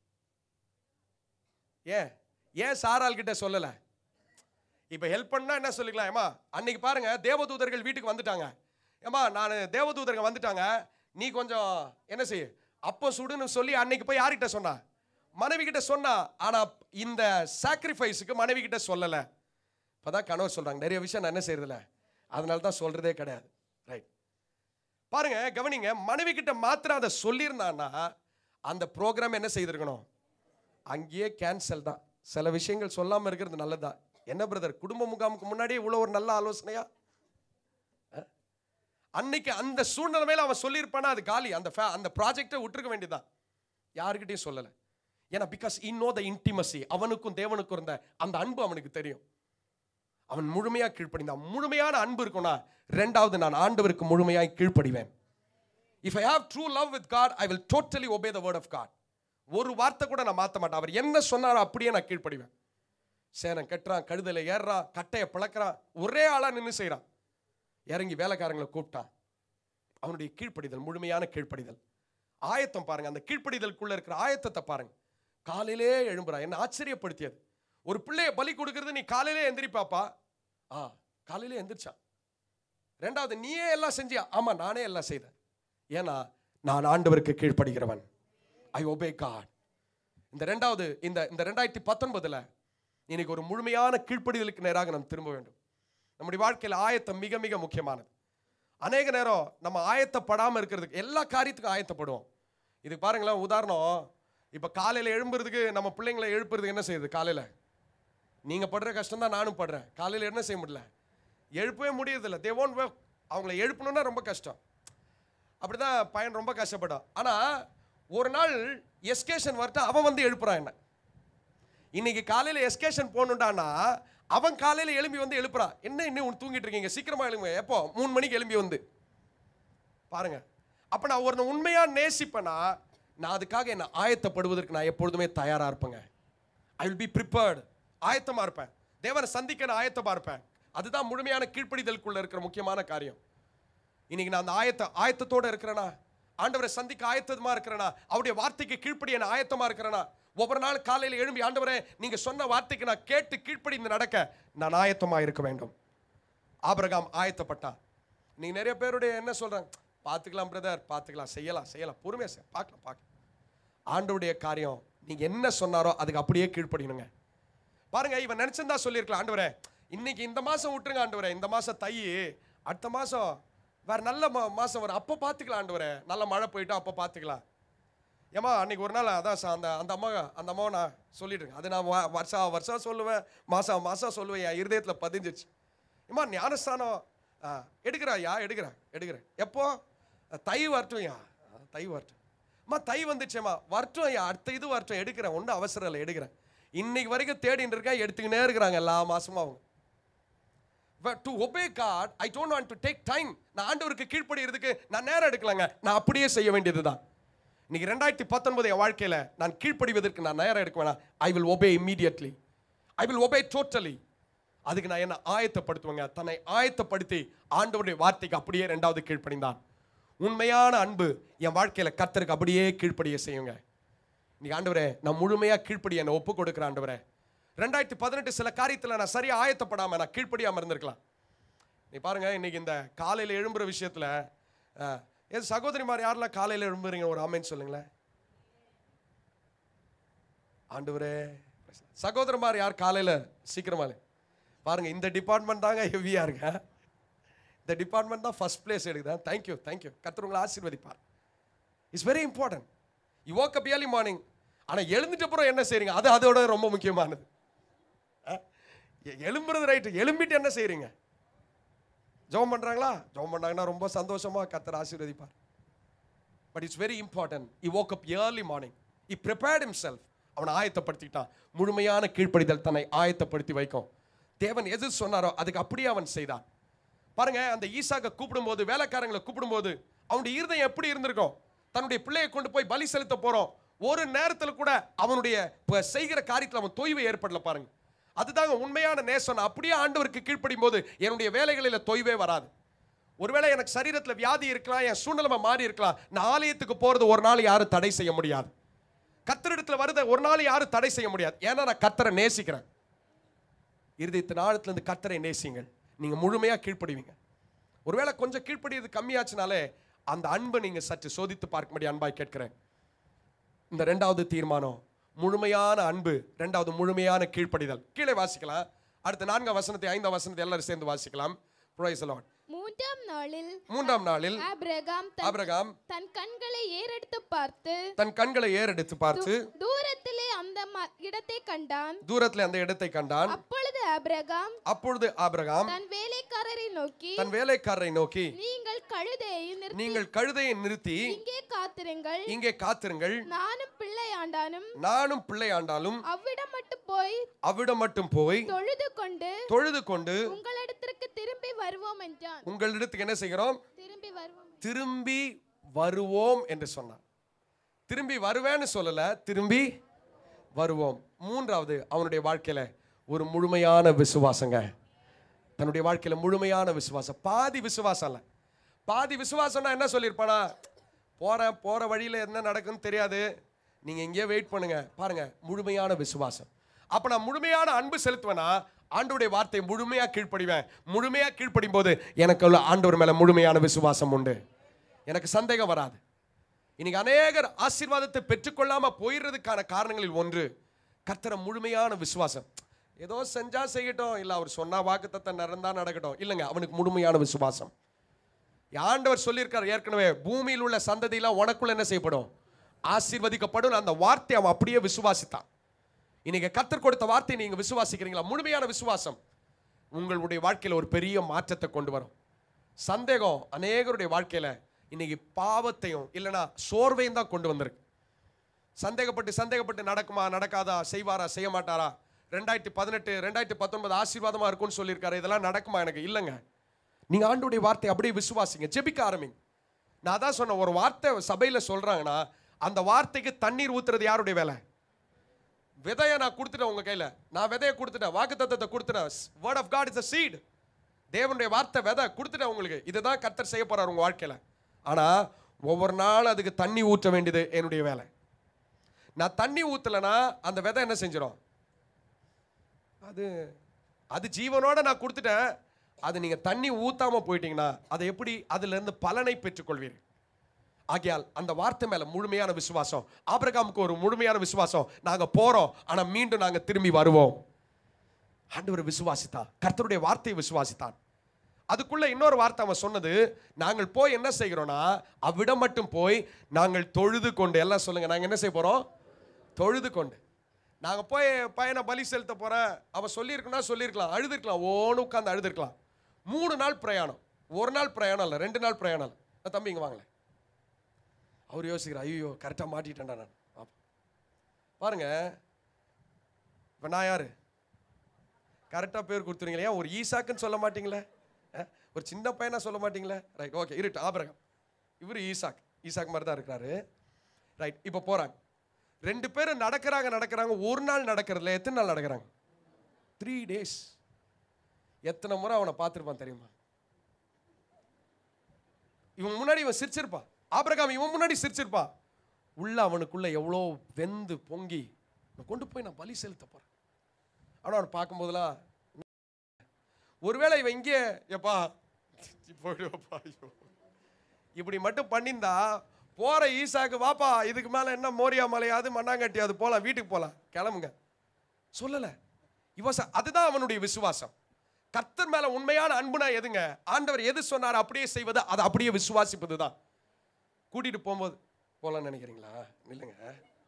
ஏன் ஏன் சாரால் கிட்ட சொல்லல இப்ப ஹெல்ப் பண்ணா என்ன சொல்லிக்கலாம் ஏமா அன்னைக்கு பாருங்க தேவதூதர்கள் வீட்டுக்கு வந்துட்டாங்க ஏமா நான் தேவதூதர்கள் வந்துட்டாங்க நீ கொஞ்சம் என்ன செய்ய அப்போ சுடுன்னு சொல்லி அன்னைக்கு போய் யார்கிட்ட சொன்னா மனைவி கிட்ட சொன்னா ஆனா இந்த சாக்ரிஃபைஸுக்கு மனைவி கிட்ட சொல்லல இப்பதான் கணவர் சொல்றாங்க நிறைய விஷயம் நான் என்ன செய்யறதில்ல அதனால தான் சொல்றதே கிடையாது ரைட் பாருங்க கவனிங்க மனைவி கிட்ட மாத்திரம் அதை சொல்லியிருந்தான்னா அந்த ப்ரோக்ராம் என்ன செய்திருக்கணும் அங்கேயே கேன்சல் தான் சில விஷயங்கள் சொல்லாம இருக்கிறது நல்லதுதான் என்ன பிரதர் குடும்ப முகாமுக்கு முன்னாடியே இவ்வளோ ஒரு நல்ல ஆலோசனையா அஹ்? அன்னைக்கு அந்த சூழ்நிலைமையில அவன் சொல்லியிருப்பானா அது காலி அந்த fa- அந்த ப்ராஜெக்டை விட்டுருக்க வேண்டியதுதான் யாருக்கிட்டையும் சொல்லலை ஏன்னா பிகாஸ் இன்னோ த இன்டிமசி அவனுக்கும் தேவனுக்கும் இருந்த அந்த அன்பு அவனுக்கு தெரியும் அவன் முழுமையாக கீழ்ப்படிந்தான் முழுமையான அன்பு இருக்கும்னா ரெண்டாவது நான் ஆண்டவருக்கு முழுமையாய் கீழ்ப்படிவேன் if I have true love with God I will totally obey the word of God ஒரு வார்த்தை கூட நான் மாற்ற மாட்டேன் அவர் என்ன சொன்னாரோ அப்படியே நான் கீழ்ப்படிவேன் சேனம் கட்டுறான் கழுதையில ஏறுறான் கட்டையை பிளக்குறான் ஒரே ஆளா நின்று செய்றான் இறங்கி வேலைக்காரங்களை கூப்பிட்டான் அவனுடைய கீழ்ப்படிதல் முழுமையான கீழ்ப்படிதல் ஆயத்தம் பாருங்க அந்த கீழ்ப்படிதலுக்குள்ள இருக்கிற ஆயத்தத்தை பாருங்க காலையிலே எழும்புறா என்ன ஆச்சரியப்படுத்தியது ஒரு பிள்ளைய பலி கொடுக்கறது நீ காலையிலே எந்திரிப்பாப்பா ஆ காலையிலே எந்திரிச்சான் ரெண்டாவது நீயே எல்லாம் செஞ்சியா ஆமா நானே எல்லாம் செய்தேன் ஏன்னா நான் ஆண்டவருக்கு கீழ்ப்படுகிறவன் ஐ ஒபே காட் இந்த ரெண்டாவது இந்த இந்த ரெண்டாயிரத்தி பத்தொன்பதுல இன்னைக்கு ஒரு முழுமையான கீழ்ப்படிதலுக்கு நேராக நாம் திரும்ப வேண்டும் நம்முடைய வாழ்க்கையில் ஆயத்தம் மிக மிக முக்கியமானது அநேக நேரம் நம்ம ஆயத்தப்படாமல் இருக்கிறதுக்கு எல்லா காரியத்துக்கும் ஆயத்தப்படுவோம் இதுக்கு பாருங்களேன் உதாரணம் இப்போ காலையில் எழும்புறதுக்கு நம்ம பிள்ளைங்களை எழுப்புறதுக்கு என்ன செய்யுது காலையில் நீங்கள் படுற கஷ்டம் தான் நானும் படுறேன் காலையில் என்ன செய்ய முடியல எழுப்பவே முடியறதில்ல தே ஓன் அவங்கள எழுப்பணும்னா ரொம்ப கஷ்டம் அப்படிதான் பையன் ரொம்ப கஷ்டப்பட்டான் ஆனால் ஒரு நாள் எஸ்கேஷன் வரட்ட அவன் வந்து எழுப்புறான் என்ன இன்னைக்கு காலையில் எஸ்கேஷன் போகணுண்டானா அவன் காலையில் எழும்பி வந்து எழுப்புறான் என்ன இன்னும் உன் தூங்கிட்டு இருக்கீங்க சீக்கிரமா எழும்புங்க எப்போ மூணு மணிக்கு எழும்பி வந்து பாருங்க அப்போ நான் ஒரு உண்மையா நேசிப்பேனா நான் அதுக்காக என்ன ஆயத்தப்படுவதற்கு நான் எப்பொழுதுமே தயாரா இருப்பேங்க ஐ வில் பி ப்ரிப்பேர்டு ஆயத்தமா இருப்பேன் தேவனை சந்திக்க நான் ஆயத்தமா இருப்பேன் அதுதான் முழுமையான கீழ்ப்படிதலுக்குள்ள இருக்கிற முக்கியமான காரியம் இன்னைக்கு நான் அந்த ஆயத்த ஆயத்தத்தோட இருக்கிறேனா ஆண்டவரை சந்திக்க ஆயத்தமா இருக்கிறேனா அவருடைய வார்த்தைக்கு கீழ்ப்படிய நான் ஆயத்தமா இருக்கிறேனா ஒவ்வொரு நாள் காலையில் எழும்பி ஆண்டவரே நீங்க சொன்ன வார்த்தைக்கு நான் கேட்டு கீழ்ப்படிந்து நடக்க நான் ஆயத்தமா இருக்க வேண்டும் ஆபிரகாம் ஆயத்தப்பட்டான் நீங்க நிறைய பேருடைய என்ன சொல்றாங்க பார்த்துக்கலாம் பிரதர் பார்த்துக்கலாம் செய்யலாம் செய்யலாம் பொறுமையா செய் பார்க்கலாம் பார்க்கலாம் ஆண்டவருடைய காரியம் நீங்க என்ன சொன்னாரோ அதுக்கு அப்படியே கீழ்ப்படியணுங்க பாருங்க இவன் நினைச்சிருந்தா சொல்லியிருக்கலாம் ஆண்டவரே இன்னைக்கு இந்த மாசம் விட்டுருங்க ஆண்டவரே இந்த மாசம் தை அடுத்த மாசம் வேற நல்ல மா- மாசம் வரும் அப்போ பார்த்துக்கலாம் ஆண்டவரே நல்ல மழை போயிட்டு அப்போ பார்த்துக்கலாம் ஏமா அன்னைக்கு ஒரு நாள் அதான் ச- அந்த அந்த அம்மா அந்த அம்மாவை நான் சொல்லிட்டு இருக்கேன் அது நான் வ- வருஷம் வருஷம் சொல்லுவேன் மாசம் மாசம் சொல்லுவேன் என் இருதயத்தில் பதிஞ்சிச்சு ஏமா ஞானஸ்தானம் ஆ, எடுக்கிறேன் ஐயா எடுக்கிறேன் எடுக்கிறேன் எப்போ அஹ், தை வரட்டும் ஐயா ஆ, தை வரட்டும் அம்மா தை வந்துச்சேம்மா வரட்டும் ஐயா அடுத்த இது வரட்டும் எடுக்கிறேன் ஒன்றும் அவசரம் இல்லை எடுக்கிறேன் இன்னைக்கு வரைக்கும் தேடிட்டு இருக்கேன் எடுத்துக்கினே இருக்கிறாங்க எல்லா மாசமும் அவங்க to obey God I don't want to take time நான் ஆண்டவருக்கு கீழ்ப்படிகிறதுக்கு நான் நேரம் எடுக்கலங்க நான் அப்படியே செய்ய வேண்டியதுதான் இன்னைக்கு ரெண்டாயிரத்தி பத்தொன்பது என் வாழ்க்கையில் நான் கீழ்ப்படிவதற்கு நான் நேரம் எடுக்க வேணாம் I will obey immediately I will obey totally அதுக்கு நான் என்ன ஆயத்தப்படுத்துவேங்க தன்னை ஆயத்தப்படுத்தி ஆண்டவருடைய வார்த்தைக்கு அப்படியே ரெண்டாவது கீழ்ப்படிந்தான் உண்மையான அன்பு என் வாழ்க்கையில் கர்த்தருக்கு அப்படியே கீழ்ப்படிய செய்யுங்க இன்னைக்கு ஆண்டவரே நான் முழுமையாக கீழ்ப்படிய என்னை ஒப்பு கொடுக்குறேன் ஆண்டவரே ரெண்டாயிரத்தி பதினெட்டு சில காரியத்தில் நான் சரியாக ஆயத்தப்படாமல் நான் கீழ்ப்படியாமல் இருந்திருக்கலாம் நீ பாருங்க இன்னைக்கு இந்த காலையில் எழும்புற விஷயத்தில் என் சகோதரிமார் யாரெல்லாம் காலையில் எழும்புறீங்க ஒரு ஆமைன்னு சொல்லுங்களேன் ஆண்டவரே சகோதரமார் யார் காலையில் சீக்கிரமா இல்லை. பாருங்க இந்த டிபார்ட்மெண்ட் தாங்க ஹெவியா இருக்க இந்த டிபார்ட்மெண்ட் தான் ஃபர்ஸ்ட் பிளேஸ் எடுக்குதா தேங்க்யூ தேங்க்யூ கத்தர் உங்களை ஆசீர்வதிப்பார் it's very important you woke up early morning ஆனால் எழுந்துட்ட அப்புறம் என்ன செய்றீங்க அது அதோட ரொம்ப முக்கியமானது அஹ்? எ- எழும்புறது ரைட்டு எழும்பிட்டு என்ன செய்றீங்க ஜெபம் பண்றாங்களா ஜெபம் பண்ணாங்கன்னா ரொம்ப சந்தோஷமா கத்தர் ஆசீர்வதிப்பார் but it's very important he woke up early morning he prepared himself அவனை ஆயத்தப்படுத்திட்டான் முழுமையான கீழ்ப்படிதல் தன்னை ஆயத்தப்படுத்தி வைக்கும் தேவன் எது சொன்னாரோ அதுக்கு அப்படியே அவன் செய்தான் பாருங்க அந்த ஈசாக்க கூப்பிடும்போது வேலைக்காரங்களை கூப்பிடும்போது அவனுடைய இருதயம் எப்படி இருந்திருக்கும் தன்னுடைய பிள்ளையை கொண்டு போய் பலி செலுத்த போறோம் ஒரு நேரத்துல கூட அவனுடைய ப- செய்கிற காரியத்தில் அவன் தொய்வு ஏற்படல பாருங்க அதுதாங்க உண்மையான நேசம் நான் அப்படியே ஆண்டவருக்கு கீழ்ப்படியும் போது என்னுடைய வேலைகளில் தொய்வே வராது ஒருவேளை எனக்கு சரீரத்தில் வியாதி இருக்கலாம் என் சூழ்நிலைமை மாறி இருக்கலாம் நான் ஆலயத்துக்கு போறது ஒரு நாள் யாரும் தடை செய்ய முடியாது கத்தரிடத்துல வருத ஒரு நாள் யாரும் தடை செய்ய முடியாது ஏன்னா நான் கத்தரை நேசிக்கிறேன் இருதயத்தின் ஆழத்துல இருந்து கத்தரை நேசிங்கள் நீங்க முழுமையா கீழ்ப்படுவீங்க ஒருவேளை கொஞ்சம் கீழ்ப்படியது கம்மியாச்சுனாலே அந்த அன்பை நீங்க சற்று சோதித்து பார்க்கும்படி அன்பாய் கேட்கிறேன் இந்த ரெண்டாவது தீர்மானம் முழுமையான அன்பு ரெண்டாவது முழுமையான கீழ்ப்படிதல் கீழே வாசிக்கலாம் அடுத்த நான்காம் வசனத்தை ஐந்தாம் வசனத்தை எல்லாரும் சேர்ந்து வாசிக்கலாம் Praise the Lord. மூன்றாம் நாளில் மூன்றாம் நாளில் ஆபிரகாம் தன் ஆபிரகாம் தன் கண்களை ஏறெடுத்து பார்த்து தன் கண்களை ஏறெடுத்து பார்த்து தூரத்திலே அந்த ம- இடத்தை கண்டான் தூரத்தில் அந்த இடத்தை கண்டான் அப்பொழுது ஆபிரகாம் அப்பொழுது ஆபிரகாம் தன் வேலைக்காரரை நோக்கி தன் வேலைக்காரரை நோக்கி நீங்கள் கழுதையை நிறுத்தி நீங்கள் கழுதையை நிறுத்தி இங்கே காத்திருங்கள் இங்கே காத்திருங்கள் நானும் பிள்ளை ஆண்டானும் நானும் பிள்ளை ஆண்டாலும் அவ்விடம் மட்டும் போய் அவ்விடம் மட்டும் போய் தொழுது கொண்டு தொழுது கொண்டு உங்களிடத்திற்கு திரும்பி வருவோம் என்றான் உங்களிடத்துக்கு என்ன செய்கிறோம் திரும்பி வருவோம் திரும்பி வருவோம் என்று சொன்னான் திரும்பி வருவேன்னு சொல்லல திரும்பி வருவோம் மூன்றாவது அவனுடைய வாழ்க்கையில ஒரு முழுமையான விசுவாசங்க தன்னுடைய வாழ்க்கையில முழுமையான விசுவாசம் பாதி விசுவாசம் இல்ல பாதி விசுவாசம்னா என்ன சொல்லியிருப்பானா போறேன் போற வழியில என்ன நடக்குன்னு தெரியாது நீங்க இங்கேயே வெயிட் பண்ணுங்க பாருங்க முழுமையான விசுவாசம் அப்ப நான் முழுமையான அன்பு செலுத்துவேனா ஆண்டவருடைய வார்த்தை முழுமையா கீழ்ப்படிவேன் முழுமையா கீழ்ப்படியும் போது எனக்கு உள்ள ஆண்டவர் மேல முழுமையான விசுவாசம் உண்டு எனக்கு சந்தேகம் வராது இன்னைக்கு அநேகர் ஆசீர்வாதத்தை பெற்றுக்கொள்ளாம போயிடுறதுக்கான காரணங்களில் ஒன்று கர்த்தரை முழுமையான விசுவாசம் ஏதோ செஞ்சா செய்யட்டும் இல்ல அவர் சொன்னா வாக்குத்தத்தை நடந்தா நடக்கட்டும் இல்லைங்க அவனுக்கு முழுமையான விசுவாசம் ஆண்டவர் சொல்லியிருக்கார் ஏற்கனவே பூமியில் உள்ள சந்ததியெல்லாம் உனக்குள்ள என்ன செய்யப்படும் ஆசீர்வதிக்கப்படும் அந்த வார்த்தை அவன் அப்படியே விசுவாசித்தான் இன்னைக்கு கத்தர் கொடுத்த வார்த்தையை நீங்க விசுவாசிக்கிறீங்களா முழுமையான விசுவாசம் உங்களுடைய வாழ்க்கையில ஒரு பெரிய மாற்றத்தை கொண்டு வரும் சந்தேகம் அநேகருடைய வாழ்க்கையில இன்னைக்கு பாவத்தையும் இல்லைன்னா சோர்வையும் தான் கொண்டு வந்திருக்கு சந்தேகப்பட்டு சந்தேகப்பட்டு நடக்குமா நடக்காதா செய்வாரா செய்ய மாட்டாரா ரெண்டாயிரத்தி பதினெட்டு ரெண்டாயிரத்தி பத்தொன்பது ஆசீர்வாதமா இருக்கும்னு சொல்லியிருக்காரு இதெல்லாம் நடக்குமா எனக்கு இல்லைங்க நீங்க ஆண்டுடைய வார்த்தை அப்படியே விசுவாசிங்க ஜெபிக்க ஆரம்பிங்க நான் தான் சொன்னேன் ஒரு வார்த்தை சபையில சொல்றாங்கன்னா அந்த வார்த்தைக்கு தண்ணீர் ஊத்துறது யாருடைய வேலை விதையை நான் கொடுத்துட்டேன் உங்க கையில நான் விதையை கொடுத்துட்டேன் வாக்கு தத்தத்தை கொடுத்துட்டேன் word of God is a seed தேவனுடைய வார்த்தை விதை கொடுத்துட்டேன் உங்களுக்கு இதுதான் கர்த்தர் செய்ய போறார் உங்க வாழ்க்கையில ஆனா ஒவ்வொரு நாள் அதுக்கு தண்ணி ஊற்ற வேண்டியது என்னுடைய வேலை நான் தண்ணி ஊத்தலைன்னா அந்த விதை என்ன செஞ்சிடும் அது அது ஜீவனோட நான் கொடுத்துட்டேன் அது நீங்க தண்ணி ஊத்தாம போயிட்டீங்கன்னா அதை எப்படி அதுல இருந்து பலனை பெற்றுக்கொள்வீர்கள் ஆகையால் அந்த வார்த்தை மேல முழுமையான விசுவாசம் ஆபிரகாமுக்கு ஒரு முழுமையான விசுவாசம் நாங்க போறோம் ஆனா மீண்டும் நாங்க திரும்பி வருவோம் ஆண்டவர் விசுவாசித்தான் கர்த்தருடைய வார்த்தையை விசுவாசித்தான் அதுக்குள்ள இன்னொரு வார்த்தை அவன் சொன்னது நாங்கள் போய் என்ன செய்கிறோம்னா அவ்விடம் மட்டும் போய் நாங்கள் தொழுது கொண்டு எல்லாம் சொல்லுங்க நாங்க என்ன செய்ய போறோம் தொழுது கொண்டு நாங்க போய் பையனை பலி செலுத்த போறேன் அவன் சொல்லியிருக்கனா சொல்லியிருக்கலாம் அழுதுருக்கலாம் ஓன்னு உட்காந்து அழுதுருக்கலாம் மூணு நாள் பிரயாணம் ஒரு நாள் பிரயாணம் இல்லை ரெண்டு நாள் பிரயாணம் இல்லை தம்பி இங்க வாங்களேன் அவர் யோசிக்கிறார் ஐயோ கரெக்டாக மாட்டிட்டேன்டா நான் பாப்போம். பாருங்க இப்போ நான் யாரு கரெக்டாக பேர் கொடுத்துருங்களே ஏன் ஒரு ஈசாக்குன்னு சொல்ல மாட்டீங்களே அஹ், ஒரு சின்ன பையனா சொல்ல மாட்டீங்களே ரைட் ஓகே இருட்டு ஆபரகம் இவர் ஈசாக் ஈசாக் மாதிரி தான் இருக்கிறாரு ரைட் இப்போ போகிறாங்க ரெண்டு பேரும் நடக்கிறாங்க நடக்கிறாங்க ஒரு நாள் நடக்கிறதுல எத்தனை நாள் நடக்கிறாங்க த்ரீ டேஸ் எத்தனை முறை அவனை பார்த்துருப்பான் தெரியுமா இவன் முன்னாடி இவன் சிரிச்சிருப்பான் ஆபிரகாம் இவன் முன்னாடி சிரிச்சிருப்பான் உள்ள அவனுக்குள்ள எவ்வளோ வெந்து பொங்கி நான் கொண்டு போய் நான் பலி செலுத்த போறேன் ஆனால் அவன் பார்க்கும்போதெல்லாம் ஒருவேளை இவன் இங்கே எப்பா போயிடுவாப்பா ஐயோ இப்படி மட்டும் பண்ணியிருந்தா போற ஈசாக்கு வாப்பா இதுக்கு மேல என்ன மோரியா மலையாது மண்ணாங்கட்டியாது போலாம் வீட்டுக்கு போலாம் கிளம்புங்க சொல்லல இவச அதுதான் அவனுடைய விசுவாசம் கர்த்தர் மேல உண்மையான அன்புனா எதுங்க ஆண்டவர் எது சொன்னார் அப்படியே செய்வது அதை அப்படியே விசுவாசிப்பது தான் கூட்டிட்டு போகும்போது போலாம்னு நினைக்கிறீங்களா இல்லைங்க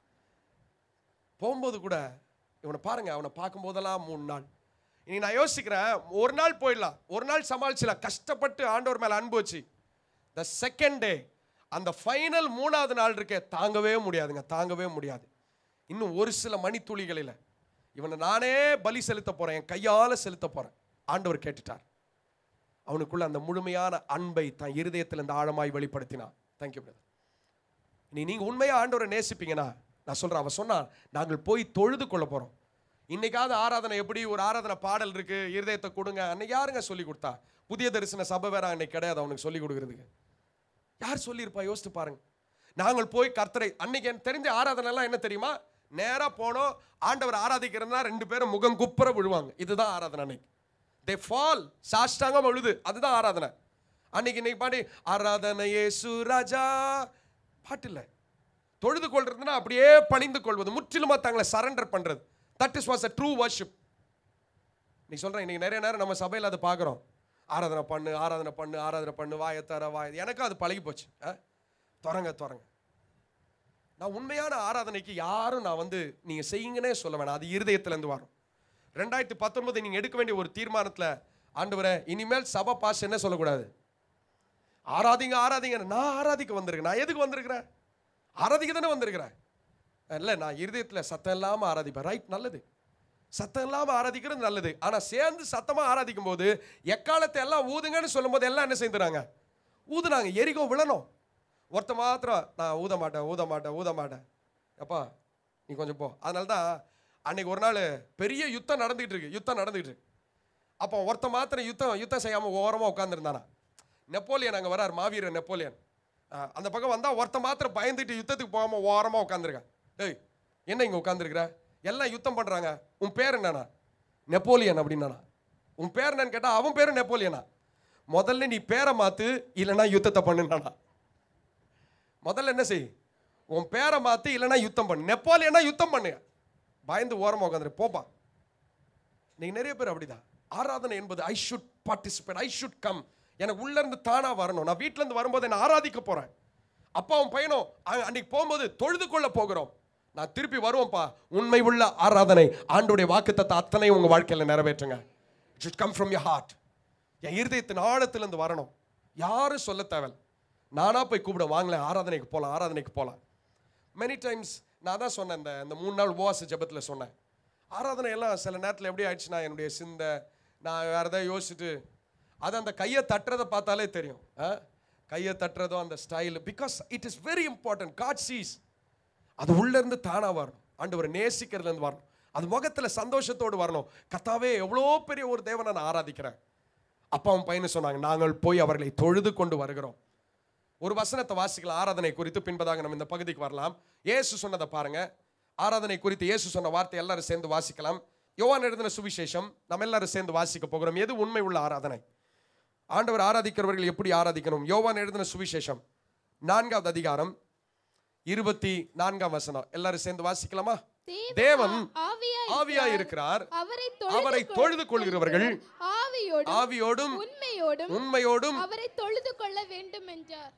போகும்போது கூட இவனை பாருங்க அவனை பார்க்கும்போதெல்லாம் மூணு நாள் இனி நான் யோசிக்கிறேன் ஒரு நாள் போயிடலாம் ஒரு நாள் சமாளிச்சிடலாம் கஷ்டப்பட்டு ஆண்டவர் மேல அன்பு வச்சு த செகண்ட் டே அந்த ஃபைனல் மூணாவது நாள் இருக்கே தாங்கவே முடியாதுங்க தாங்கவே முடியாது இன்னும் ஒரு சில மணித்துளிகளில் இவனை நானே பலி செலுத்த போறேன் என் கையால செலுத்த போறேன் ஆண்டவர் கேட்டுட்டார் அவனுக்குள்ள அந்த முழுமையான அன்பை தன் இருதயத்தில் இந்த ஆழமாய் வெளிப்படுத்தினான் தேங்க்யூ பிரதர் நீ நீங்க உண்மையா ஆண்டவரை நேசிப்பீங்கன்னா நான் சொல்றேன் அவன் சொன்னான் நாங்கள் போய் தொழுது கொள்ள போறோம் இன்னைக்காவது ஆராதனை எப்படி ஒரு ஆராதனை பாடல் இருக்கு இருதயத்தை கொடுங்க அன்னைக்கு யாருங்க சொல்லி கொடுத்தா புதிய தரிசன சபை வேற அன்னைக்கு கிடையாது அவனுக்கு சொல்லி கொடுக்கறதுக்கு யார் சொல்லியிருப்பா யோசித்து பாருங்க நாங்கள் போய் கர்த்தரை அன்னைக்கு எனக்கு தெரிஞ்ச ஆராதனை எல்லாம் என்ன தெரியுமா நேரா போனோம் ஆண்டவர் ஆராதிக்கிறதுனா ரெண்டு பேரும் முகம் குப்புற விழுவாங்க இதுதான் ஆராதனை அன்னைக்கு தே ஃபால் சாஷ்டாங்கம் விழுது அதுதான் ஆராதனை அன்னைக்கு இன்னைக்கு பாடி ஆராதனை இயேசு ராஜா பாட்டு இல்லை தொழுது கொள்றதுன்னா அப்படியே பணிந்து கொள்வது முற்றிலுமா தங்களை சரண்டர் பண்றது that is was a true worship நீ சொல்றேன் இன்னைக்கு நிறைய நேரம் நம்ம சபையில் அதை பார்க்குறோம் ஆராதனை பண்ணு ஆராதனை பண்ணு ஆராதனை பண்ணு வாயை தர வாய எனக்கும் அது பழகி போச்சு ஆ? தொடங்க தொடங்க நான் உண்மையான ஆராதனைக்கு யாரும் நான் வந்து நீங்க செய்யுங்கன்னே சொல்ல வேணாம் அது இருதயத்திலேருந்து வரும் ரெண்டாயிரத்தி பத்தொன்பது நீங்க எடுக்க வேண்டிய ஒரு தீர்மானத்துல ஆண்டவரே இனிமேல் சபை பாஸ் என்ன சொல்லக்கூடாது ஆராதிங்க ஆராதிங்க நான் ஆராதிக்க வந்திருக்கேன் நான் எதுக்கு வந்திருக்கிறேன் ஆராதிக்க தானே வந்திருக்கிறேன் இல்லை நான் இருதயத்தில் சத்தம் இல்லாமல் ஆராதிப்பேன் ரைட் நல்லது சத்தம் இல்லாமல் ஆராதிக்கிறது நல்லது ஆனால் சேர்ந்து சத்தமாக ஆராதிக்கும் போது எக்காலத்தை எல்லாம் ஊதுங்கன்னு சொல்லும்போது எல்லாம் என்ன செய்துறாங்க ஊதுனாங்க எரிகோ விழணும் ஒருத்த மாத்திரம் நான் ஊத மாட்டேன் ஊத மாட்டேன் ஊத மாட்டேன் அப்பா நீ கொஞ்சம் போ அதனால தான் அன்னைக்கு ஒரு நாள் பெரிய யுத்தம் நடந்துகிட்டு இருக்கு யுத்தம் நடந்துகிட்டு இருக்கு அப்போ ஒருத்த மாத்திரம் யுத்தம் யுத்தம் செய்யாமல் ஓரமாக உட்காந்துருந்தானா நெப்போலியன் அங்கே வரார் மாவீரர் நெப்போலியன் ஆ, அந்த பக்கம் வந்தால் ஒருத்த மாத்திரம் பயந்துட்டு யுத்தத்துக்கு போகாமல் ஓரமாக உட்காந்துருக்கான் டேய் என்ன இங்கே உட்காந்துருக்குற எல்லாம் யுத்தம் பண்ணுறாங்க உன் பேர் என்னண்ணா நெப்போலியன் அப்படின்னானா உன் பேர் என்னன்னு கேட்டால் அவன் பேரும் நெப்போலியனா முதல்ல நீ பேரை மாற்று இல்லைன்னா யுத்தத்தை பண்ணுனானா முதல்ல என்ன செய் உன் பேரை மாற்றி இல்லைன்னா யுத்தம் பண்ணு நெப்போலியனா யுத்தம் பண்ணு பயந்து ஓரமாக உட்காந்துரு போப்பா நீங்க நிறைய பேர் அப்படிதான் ஆராதனை என்பது I should participate I should come எனக்கு உள்ள இருந்து தானா வரணும் நான் வீட்ல இருந்து வரும்போது நான் ஆராதிக்க போறேன் அப்பாவும் பையனும் அ- அன்னைக்கு போகும்போது தொழுது கொள்ள போகிறோம் நான் திருப்பி வருவோம்ப்பா உண்மை உள்ள ஆராதனை ஆண்டுடைய வாக்குத்தத்தை அத்தனை உங்க வாழ்க்கையில நிறைவேற்றுங்க it should come from your heart என் இருதயத்தின் ஆழத்திலிருந்து வரணும் யாரும் சொல்ல தேவை நானா போய் கூப்பிட வாங்களேன் ஆராதனைக்கு போகலாம் ஆராதனைக்கு போகலாம் மெனி டைம்ஸ் நான் தான் சொன்னேன் இந்த இந்த மூணு நாள் உபவாச ஜெபத்தில் சொன்னேன் ஆராதனை எல்லாம் சில நேரத்தில் எப்படி ஆயிடுச்சுன்னா என்னுடைய சிந்தை நான் வேறு எதாவது யோசிச்சுட்டு அது அந்த கையை தட்டுறதை பார்த்தாலே தெரியும் ஆ? கையை தட்டுறதோ அந்த style because it is very important God sees அது உள்ள இருந்து தானா வரணும் ஆண்டவரை நேசிக்கிறதுல இருந்து வரணும் அது முகத்துல சந்தோஷத்தோடு வரணும் கத்தாவே எவ்வளோ பெரிய ஒரு தேவனை நான் ஆராதிக்கிறேன் அப்பாவும் பையனு சொன்னாங்க நாங்கள் போய் அவர்களை தொழுது கொண்டு வருகிறோம் ஒரு வசனத்தை வாசிக்கலாம் ஆராதனை குறித்து பின்பதாக நம்ம இந்த பகுதிக்கு வரலாம் இயேசு சொன்னதை பாருங்க ஆராதனை குறித்து இயேசு சொன்ன வார்த்தை எல்லாரும் சேர்ந்து வாசிக்கலாம் யோவான் எழுதின சுவிசேஷம் நம்ம எல்லாரும் சேர்ந்து வாசிக்க போகிறோம் எது உண்மை உள்ள ஆராதனை ஆண்டவர் ஆராதிக்கிறவர்கள் எப்படி ஆராதிக்கணும் யோவான் எழுதின சுவிசேஷம் நான்காவது அதிகாரம் இருபத்தி நான்காம் வசனம் எல்லாரும் சேர்ந்து வாசிக்கலாமா தேவன் ஆவியாய் ஆவியாய் இருக்கிறார் அவரை அவரை தொழுது கொள்கிறவர்கள் ஆவியோடும் ஆவியோடும் உண்மையோடும் உண்மையோடும் அவரை தொழுது கொள்ள வேண்டும் என்றார்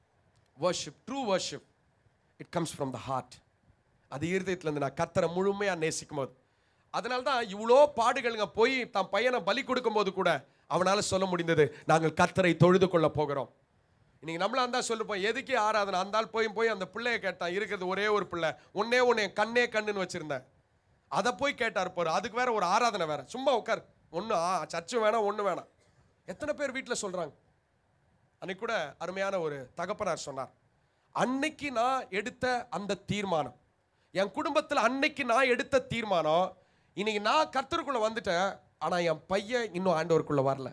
worship true worship it comes from the heart அது இருதயத்திலேருந்து நான் கத்தரை முழுமையாக நேசிக்கும் போது அதனால தான் இவ்வளோ பாடுகளுங்க போய் தன் பையனை பலி கொடுக்கும்போது கூட அவனால் சொல்ல முடிந்தது நாங்கள் கத்தரை தொழுது கொள்ள போகிறோம் இன்னைக்கு நம்மளா இருந்தால் சொல்லிருப்போம் எதுக்கே ஆராதனை அந்த ஆள் போய் போய் அந்த பிள்ளைய கேட்டான் இருக்கிறது ஒரே ஒரு பிள்ளை ஒன்னே ஒன்று என் கண்ணே கண்ணுன்னு வச்சிருந்தேன் அதை போய் கேட்டார் பாரு அதுக்கு வேற ஒரு ஆராதனை வேற சும்மா உட்கார் ஒன்று ஆ சர்ச்சும் வேணாம் ஒன்று வேணாம் எத்தனை பேர் வீட்டில் சொல்கிறாங்க அன்னைக்கு கூட அருமையான ஒரு தகப்பனார் சொன்னார் அன்னைக்கு நான் எடுத்த அந்த தீர்மானம் என் குடும்பத்தில் அன்னைக்கு நான் எடுத்த தீர்மானம் இன்னைக்கு நான் கர்த்தருக்குள்ள வந்துட்டேன் ஆனால் என் பையன் இன்னும் ஆண்டவருக்குள்ள வரல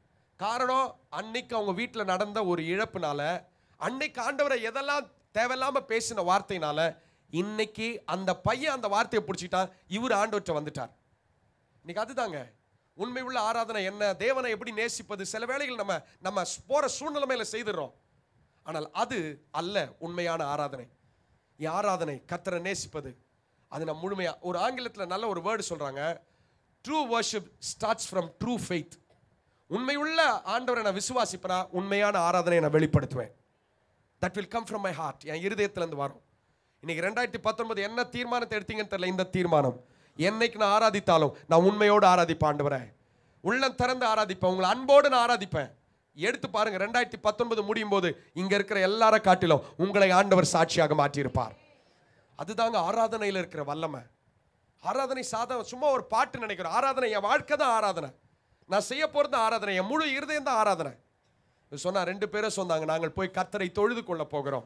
காரணம் அன்னைக்கு அவங்க வீட்டில் நடந்த ஒரு இழப்புனால அன்னைக்கு ஆண்டவரை எதெல்லாம் தேவையில்லாம பேசின வார்த்தையினால இன்னைக்கு அந்த பையன் அந்த வார்த்தையை பிடிச்சிட்டான் இவர் ஆண்டவர்கிட்ட வந்துட்டார் இன்னைக்கு அதுதாங்க உண்மை உள்ள ஆராதனை என்ன தேவனை எப்படி நேசிப்பது சில வேளைகள் நம்ம நம்ம போற சூழ்நிலைமையில செய்துடுறோம் ஆனால் அது அல்ல உண்மையான ஆராதனை என் ஆராதனை கத்தரை நேசிப்பது அது நான் முழுமையா ஒரு ஆங்கிலத்தில் நல்ல ஒரு வேர்டு சொல்றாங்க true worship starts from true faith உண்மையுள்ள ஆண்டவரை நான் விசுவாசிப்பேனா உண்மையான ஆராதனையை நான் வெளிப்படுத்துவேன் that will come from my heart என் இருதயத்திலேருந்து வரும் இன்னைக்கு ரெண்டாயிரத்தி பத்தொன்பது என்ன தீர்மானத்தை எடுத்தீங்கன்னு தெரியல இந்த தீர்மானம் என்னைக்கு நான் ஆராதித்தாலும் நான் உண்மையோடு ஆராதிப்பேன் ஆண்டவரே உள்ளம் திறந்து ஆராதிப்பேன் உங்களை அன்போடு நான் ஆராதிப்பேன் எடுத்து பாருங்க ரெண்டாயிரத்தி பத்தொன்பது முடியும் போது இங்க இருக்கிற எல்லார காட்டிலும் உங்களை ஆண்டவர் சாட்சியாக மாற்றியிருப்பார் அதுதாங்க ஆராதனையில் இருக்கிற வல்லமை ஆராதனை சாதம் சும்மா ஒரு பாட்டு நினைக்கிறோம் ஆராதனை என் வாழ்க்கை தான் ஆராதனை நான் செய்ய போறது தான் ஆராதனை என் முழு இருதயம் தான் ஆராதனை சொன்னா ரெண்டு பேரும் சொன்னாங்க நாங்கள் போய் கர்த்தரை தொழுது கொள்ள போகிறோம்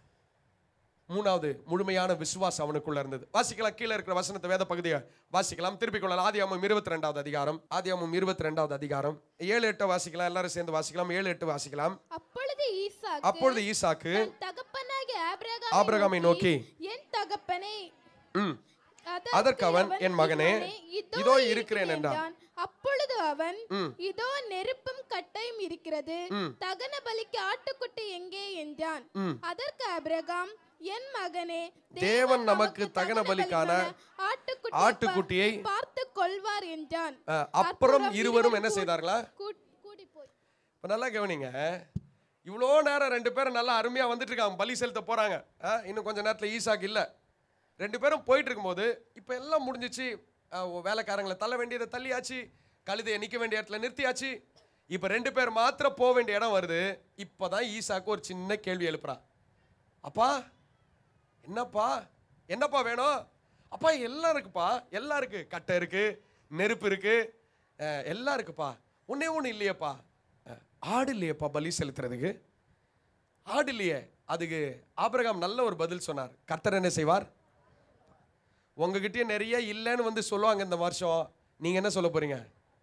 மூணாவது முழுமையான விசுவாசம் அவனுக்குள்ள இருந்தது வாசிக்கலாம் கீழே இருக்கிற வசனத்தை வேத பகுதியை வாசிக்கலாம் திருப்பிக் கொள்ளலாம் ஆதியாமம் இருபத்தி ரெண்டாவது அதிகாரம் ஆதியாமம் இருபத்தி ரெண்டாவது அதிகாரம் ஏழு எட்டு வாசிக்கலாம் எல்லாரும் சேர்ந்து வாசிக்கலாம் ஏழு எட்டு வாசிக்கலாம் அப்பொழுது ஈசாக்கு அப்பொழுது ஈசாக்கு தன் தகப்பனாகிய ஆபிரகாமை ஆபிரகாமை நோக்கி, என் தகப்பனே ம் அதற்கு அதற்கு அவன், என் மகனே, இதோ இருக்கிறேன் என்றான். அப்பொழுது அவன் ம். இதோ நெருப்பும் கட்டையும் இருக்கிறது ம். தகன பலிக்கு ஆட்டுக்குட்டி எங்கே என்றான் ம். அதற்கு ஆபிரகாம் என் மகனே தேவன் நமக்கு தகன பலிக்கான ஆட்டுக்குட்டி ஆட்டுக்குட்டியை பார்த்து கொள்வார் என்றான் அஹ், அப்புறம் இருவரும் என்ன செய்தார்களா கூ- கூடி போய் இப்போ நல்லா கவனிங்க இவ்வளோ நேரம் ரெண்டு பேரும் நல்லா அருமையாக வந்துட்டு இருக்காங்க பலி செலுத்த போகிறாங்க இன்னும் கொஞ்ச நேரத்தில் ஈசாக்கு இல்லை ரெண்டு பேரும் போயிட்டு இருக்கும்போது இப்போ எல்லாம் முடிஞ்சிச்சு அஹ், ஓ, வேலைக்காரங்களை தள்ள வேண்டியதை தள்ளியாச்சு கழுதையை நிற்க வேண்டிய இடத்துல நிறுத்தியாச்சு இப்போ ரெண்டு பேர் மாத்திரம் போக வேண்டிய இடம் வருது இப்போ தான் ஈசாக்கு ஒரு சின்ன கேள்வி எழுப்புறான் அப்பா என்னப்பா என்னப்பா வேணும் அப்பா எல்லாம் இருக்குப்பா எல்லாம் இருக்கு கட்டை இருக்கு நெருப்பு இருக்கு அஹ், எல்லாம் இருக்குப்பா ஒண்ணே ஒன்று இல்லையேப்பா அஹ், ஆடு இல்லையேப்பா பலி செலுத்துறதுக்கு ஆடு இல்லையே அதுக்கு ஆபிரகாம் நல்ல ஒரு பதில் சொன்னார் கர்த்தர் என்ன செய்வார் உங்ககிட்டயே நிறைய இல்லைன்னு வந்து சொல்லுவாங்க இந்த வருஷம் நீங்க என்ன சொல்ல போறீங்க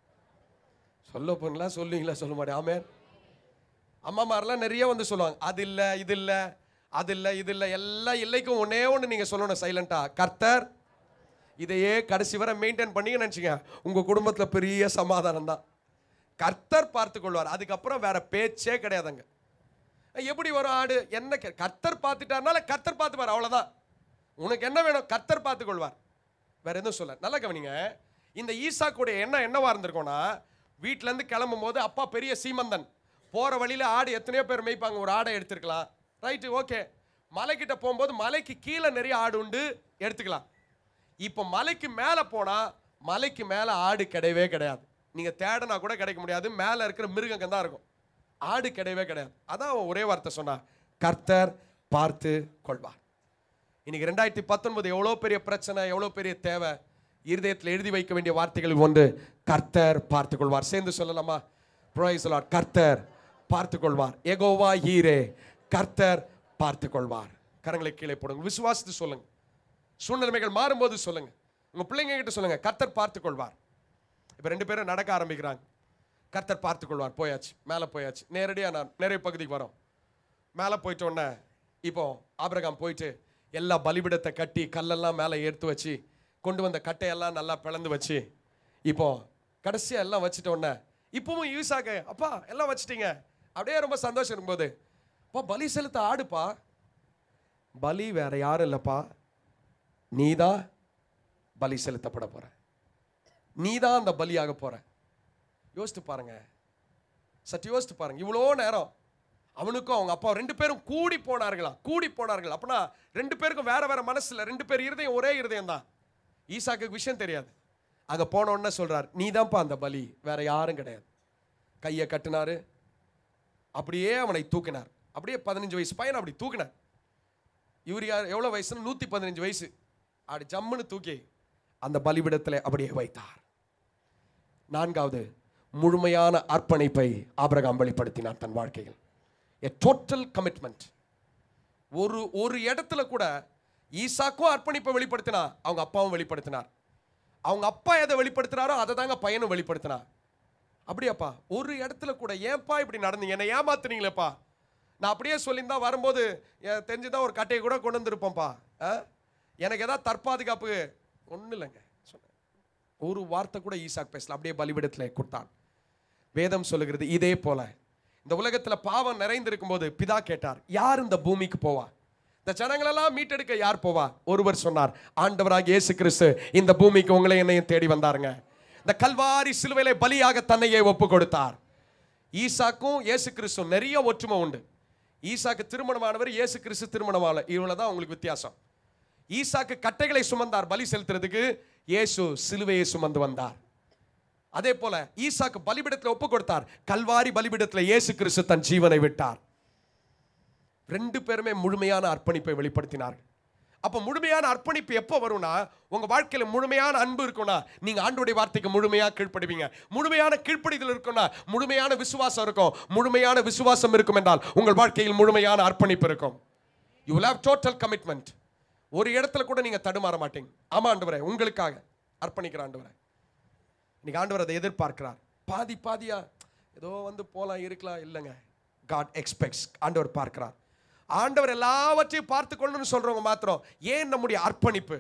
சொல்ல போறீங்களா சொல்லுவீங்களா சொல்ல மாட்டேன் ஆமே அம்மாமாரெல்லாம் நிறைய வந்து சொல்லுவாங்க அது இல்லை இது இல்லை அது இல்லை இது இல்லை எல்லா இல்லைக்கும் ஒன்னே ஒன்று நீங்கள் சொல்லணும் சைலண்டா கர்த்தர் இதையே கடைசி வரை மெயின்டைன் பண்ணீங்கன்னு நினச்சிங்க உங்கள் குடும்பத்தில் பெரிய சமாதானம் தான் கர்த்தர் பார்த்து கொள்வார் அதுக்கப்புறம் வேற பேச்சே கிடையாதுங்க எப்படி வரும் ஆடு என்ன கே- கர்த்தர் பார்த்துட்டாருனால கர்த்தர் பார்த்துப்பார் அவ்வளோதான் உனக்கு என்ன வேணும் கர்த்தர் பார்த்து கொள்வார் வேற எதுவும் சொல்ல நல்லா கவனிங்க இந்த ஈசாக்குடைய எண்ணம் என்னவா இருந்திருக்கும்னா வீட்ல இருந்து கிளம்பும் போது அப்பா பெரிய சீமந்தன் போற வழியில ஆடு எத்தனையோ பேர் மேய்ப்பாங்க ஒரு ஆடை எடுத்துருக்கலாம் ரைட்டு ஓகே மலைக்கிட்ட போகும்போது மலைக்கு கீழே நிறைய ஆடு உண்டு எடுத்துக்கலாம் இப்போ மலைக்கு மேலே போனா மலைக்கு மேலே ஆடு கிடையவே கிடையாது நீங்க தேடனா கூட கிடைக்க முடியாது மேலே இருக்கிற மிருகங்க தான் இருக்கும் ஆடு கிடையவே கிடையாது அதான் அவன் ஒரே வார்த்தை சொன்னான் கர்த்தர் பார்த்து கொள்வார் இன்னைக்கு ரெண்டாயிரத்தி பத்தொன்பது எவ்வளோ பெரிய பிரச்சனை எவ்வளோ பெரிய தேவை இருதயத்தில் எழுதி வைக்க வேண்டிய வார்த்தைகள் ஒன்று கர்த்தர் பார்த்து கொள்வார் சேர்ந்து சொல்லலாமா Praise the Lord. கர்த்தர் பார்த்து கொள்வார் எகோவா ஈரே கர்த்தர் பார்த்து கொள்வார் கரங்களை கீழே போடுங்க விசுவாசித்து சொல்லுங்க சூழ்நிலைமைகள் மாறும்போது சொல்லுங்க உங்க பிள்ளைங்க கிட்ட சொல்லுங்க கர்த்தர் பார்த்து கொள்வார் இப்போ ரெண்டு பேரும் நடக்க ஆரம்பிக்கிறாங்க கர்த்தர் பார்த்து கொள்வார் போயாச்சு மேலே போயாச்சு நேரடியாக நான் நிறைய பகுதிக்கு வரோம் மேலே போயிட்ட உடனே இப்போ ஆபிரகாம் போயிட்டு எல்லா பலிபிடத்தை கட்டி கல்லெல்லாம் மேலே எடுத்து வச்சு கொண்டு வந்த கட்டையெல்லாம் நல்லா பிளந்து வச்சு இப்போ கடைசியாக எல்லாம் வச்சுட்ட உடனே இப்பவும் யூஸாக அப்பா எல்லாம் வச்சிட்டீங்க அப்படியே ரொம்ப சந்தோஷம் இருக்கும்போது அப்பா பலி செலுத்த ஆடுப்பா பலி வேற யாரும் இல்லைப்பா நீ தான் பலி செலுத்தப்பட போற நீ தான் அந்த பலியாக போற யோசித்து பாருங்க சற்று யோசித்து பாருங்க இவ்வளோ நேரம் அவனுக்கும் அவங்க அப்பா ரெண்டு பேரும் கூடி போனார்களா கூடி போனார்கள் அப்படின்னா ரெண்டு பேருக்கும் வேற வேற மனசுல ரெண்டு பேர் இருதயம் ஒரே இருதயம் தான் ஈசாக்கு விஷயம் தெரியாது அங்க போன உடனே சொல்றார் நீ தான்ப்பா அந்த பலி வேற யாரும் கிடையாது கையை கட்டினாரு அப்படியே அவனை தூக்கினார் அப்படியே பதினஞ்சு வயசு பையனை அப்படி தூக்கினார் இவர் யார் எவ்வளோ வயசுன்னு நூற்றி பதினஞ்சு வயசு அப்படி ஜம்முன்னு தூக்கி அந்த பலிபிடத்தில் அப்படியே வைத்தார் நான்காவது முழுமையான அர்ப்பணிப்பை ஆபிரகாம் வெளிப்படுத்தினார் தன் வாழ்க்கையில் எ டோட்டல் கமிட்மெண்ட் ஒரு ஒரு இடத்துல கூட ஈசாக்கும் அர்ப்பணிப்பை வெளிப்படுத்தினா அவங்க அப்பாவும் வெளிப்படுத்தினார் அவங்க அப்பா எதை வெளிப்படுத்தினாரோ அதை தாங்க பையனும் வெளிப்படுத்தினார் அப்படியாப்பா ஒரு இடத்துல கூட ஏன்பா இப்படி நடந்தீங்க என்னை ஏமாத்துனீங்களேப்பா நான் அப்படியே சொல்லியிருந்தா வரும்போது எ- தெரிஞ்சுதான் ஒரு கட்டையை கூட கொண்டு வந்திருப்போம்ப்பா ஆ? எனக்கு ஏதாவது தற்பாதுகாப்பு ஒன்றும் இல்லைங்க சொன்னேன் ஒரு வார்த்தை கூட ஈசாக் பேசல அப்படியே பலிபிடத்தில் கொடுத்தான் வேதம் சொல்லுகிறது இதே போல இந்த உலகத்துல பாவம் நிறைந்திருக்கும் போது பிதா கேட்டார் யார் இந்த பூமிக்கு போவா இந்த ஜனங்களெல்லாம் மீட்டெடுக்க யார் போவா ஒருவர் சொன்னார் ஆண்டவராக இயேசு கிறிஸ்து இந்த பூமிக்கு உங்களை என்னையும் தேடி வந்தாருங்க இந்த கல்வாரி சிலுவையிலே பலியாக தன்னையே ஒப்பு கொடுத்தார் ஈசாக்கும் இயேசு கிறிஸ்துவும் நிறைய ஒற்றுமை உண்டு ஈசாக்கு திருமணமானவர் இயேசு கிறிஸ்து திருமணமான இவ்வளவுதான் உங்களுக்கு வித்தியாசம் ஈசாக்கு கட்டைகளை சுமந்தார் பலி செலுத்துறதுக்கு இயேசு சிலுவையை சுமந்து வந்தார் அதே போல ஈசாக்கு பலிபிடத்தில் ஒப்பு கொடுத்தார் கல்வாரி பலிபிடத்தில் இயேசு கிறிஸ்து தன் ஜீவனை விட்டார் ரெண்டு பேருமே முழுமையான அர்ப்பணிப்பை வெளிப்படுத்தினார்கள் அப்ப முழுமையான அர்ப்பணிப்பு எப்போ வரும்னா உங்க வாழ்க்கையில முழுமையான அன்பு இருக்கும்னா நீங்க ஆண்டோடைய வார்த்தைக்கு முழுமையா கீழ்ப்படுவீங்க முழுமையான கீழ்ப்படிதல் இருக்கும்னா முழுமையான விசுவாசம் இருக்கும் முழுமையான விசுவாசம் இருக்கும் என்றால் உங்கள் வாழ்க்கையில் முழுமையான அர்ப்பணிப்பு இருக்கும் you will have total commitment ஒரு இடத்துல கூட நீங்க தடுமாற மாட்டீங்க ஆமா ஆண்டவரே உங்களுக்காக அர்ப்பணிக்கிற ஆண்டவரே இன்னைக்கு ஆண்டவர் அதை எதிர்பார்க்கிறார் பாதி பாதியா ஏதோ வந்து போலாம் இருக்கலாம் இல்லைங்க காட் எக்ஸ்பெக்ட்ஸ் ஆண்டவர் பார்க்கிறார் ஆண்டவர் எல்லாவற்றையும் பார்த்து கொள்ளணும்னு சொல்றவங்க மாத்திரம் ஏன் நம்முடைய அர்ப்பணிப்பு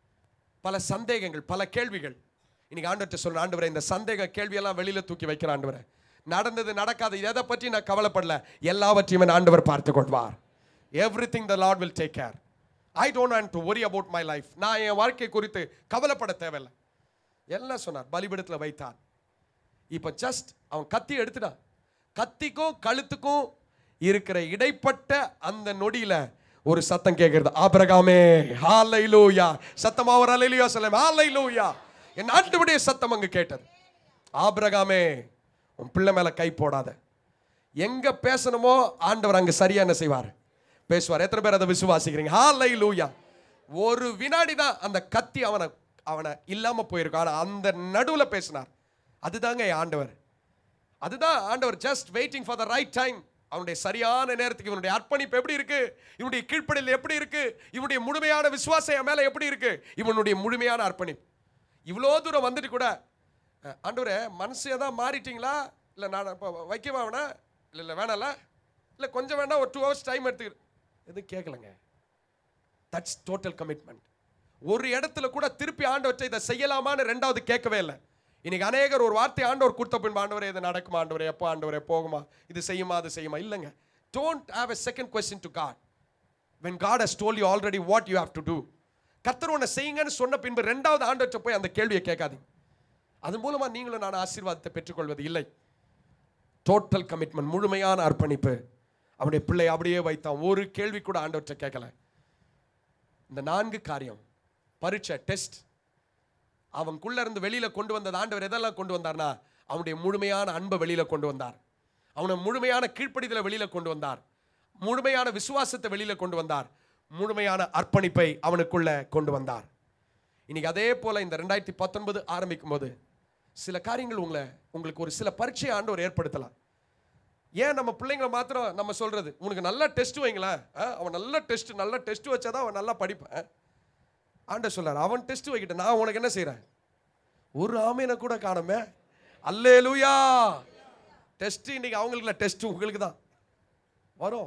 பல சந்தேகங்கள் பல கேள்விகள் இன்னைக்கு ஆண்டவர்கிட்ட சொல்ற ஆண்டவரே இந்த சந்தேக கேள்வியெல்லாம் வெளியில தூக்கி வைக்கிற ஆண்டவரே நடந்தது நடக்காது எதை பற்றி நான் கவலைப்படல எல்லாவற்றையும் என் ஆண்டவர் பார்த்து கொள்வார் everything the Lord will take care I don't want to worry about my life நான் என் வாழ்க்கை குறித்து கவலைப்பட தேவையில்லை எல்லாம் சொன்னார் பலிபீடத்தில் வைத்தார் இப்போ ஜஸ்ட் அவன் கத்தி எடுத்துட்டான் கத்திக்கும் கழுத்துக்கும் இருக்கிற இடைப்பட்ட அந்த நொடியில ஒரு சத்தம் கேட்கிறது ஆபிரகாமே ஹalleluya சத்தமா ஒரு ஹalleluya சொல்லுங்க ஹalleluya என் ஆண்டவருடைய சத்தம் அங்க கேட்டது ஆபிரகாமே உன் பிள்ளை மேல கை போடாத எங்க பேசணுமோ ஆண்டவர் அங்க சரியா என்ன செய்வார் பேசுவார் எத்தனை பேர் அதை விசுவாசிக்கிறீங்க ஹalleluya ஒரு வினாடி தான் அந்த கத்தி அவனை அவனை இல்லாம போயிருக்கும் ஆனா அந்த நடுவுல பேசினார் அதுதாங்க என் ஆண்டவர் அதுதான் ஆண்டவர் just waiting for the right time அவனுடைய சரியான நேரத்துக்கு இவனுடைய அர்ப்பணிப்பு எப்படி இருக்கு இவனுடைய கீழ்ப்படியில் எப்படி இருக்கு இவனுடைய முழுமையான விசுவாசம் என் மேல எப்படி இருக்கு இவனுடைய முழுமையான அர்ப்பணிப்பு இவ்வளோ தூரம் வந்துட்டு கூட அஹ், ஆண்டவரே மனசு தான் மாறிட்டீங்களா இல்லை நான் இப்போ வைக்கவா வேணா இல்லை இல்லை வேணாம்ல இல்லை கொஞ்சம் வேணா ஒரு டூ ஹவர்ஸ் டைம் எடுத்துக்கிற எதுவும் கேட்கலங்க தட்ஸ் டோட்டல் கமிட்மெண்ட் ஒரு இடத்துல கூட திருப்பி ஆண்டவற்றை இதை செய்யலாமான்னு ரெண்டாவது கேட்கவே இல்லை இன்னைக்கு அநேகர் ஒரு வார்த்தை ஆண்டவர் கொடுத்த பின்பு ஆண்டவரே இது நடக்குமா ஆண்டவரே எப்போ ஆண்டவரே போகுமா இது செய்யுமா அது செய்யுமா இல்லைங்க don't have a second question to God when God has told you already what you have to do கர்த்தர் உன்னை செய்யுங்கன்னு சொன்ன பின்பு ரெண்டாவது ஆண்டவற்றை போய் அந்த கேள்வியை கேட்காதீங்க அது மூலமா நீங்களும் நான் ஆசீர்வாதத்தை பெற்றுக்கொள்வது இல்லை டோட்டல் கமிட்மெண்ட் முழுமையான அர்ப்பணிப்பு அவனுடைய பிள்ளை அப்படியே வைத்தான் ஒரு கேள்வி கூட ஆண்டவற்றை கேட்கல இந்த நான்கு காரியம் பரீட்சை டெஸ்ட் அவனுக்குள்ள இருந்து வெளியில கொண்டு வந்தது ஆண்டவர் எதெல்லாம் கொண்டு வந்தார்னா அவனுடைய முழுமையான அன்பை வெளியில கொண்டு வந்தார் அவனை முழுமையான கீழ்ப்படிதலை வெளியில கொண்டு வந்தார் முழுமையான விசுவாசத்தை வெளியில கொண்டு வந்தார் முழுமையான அர்ப்பணிப்பை அவனுக்குள்ள கொண்டு வந்தார் இன்னைக்கு அதே போல இந்த ரெண்டாயிரத்தி பத்தொன்பது ஆரம்பிக்கும் போது சில காரியங்கள் உங்களை உங்களுக்கு ஒரு சில பரீட்சை ஆண்டவர் ஏற்படுத்தலாம் ஏன் நம்ம பிள்ளைங்களை மாத்திரம் நம்ம சொல்றது உனக்கு நல்ல டெஸ்ட் வைங்களேன் ஆ, அவன் நல்ல டெஸ்ட் நல்ல டெஸ்ட் வச்சாதான் அவன் நல்லா படிப்பான் ஆண்டவர் சொல்றாரு அவன் டெஸ்ட் வைக்கிட்ட நான் உனக்கு என்ன செய்றேன் ஒரு ஆமீனை கூட காணுமே அல்லேலூயா டெஸ்ட் இன்னைக்கு அவங்களுக்கு டெஸ்ட் உங்களுக்கு தான் வரும்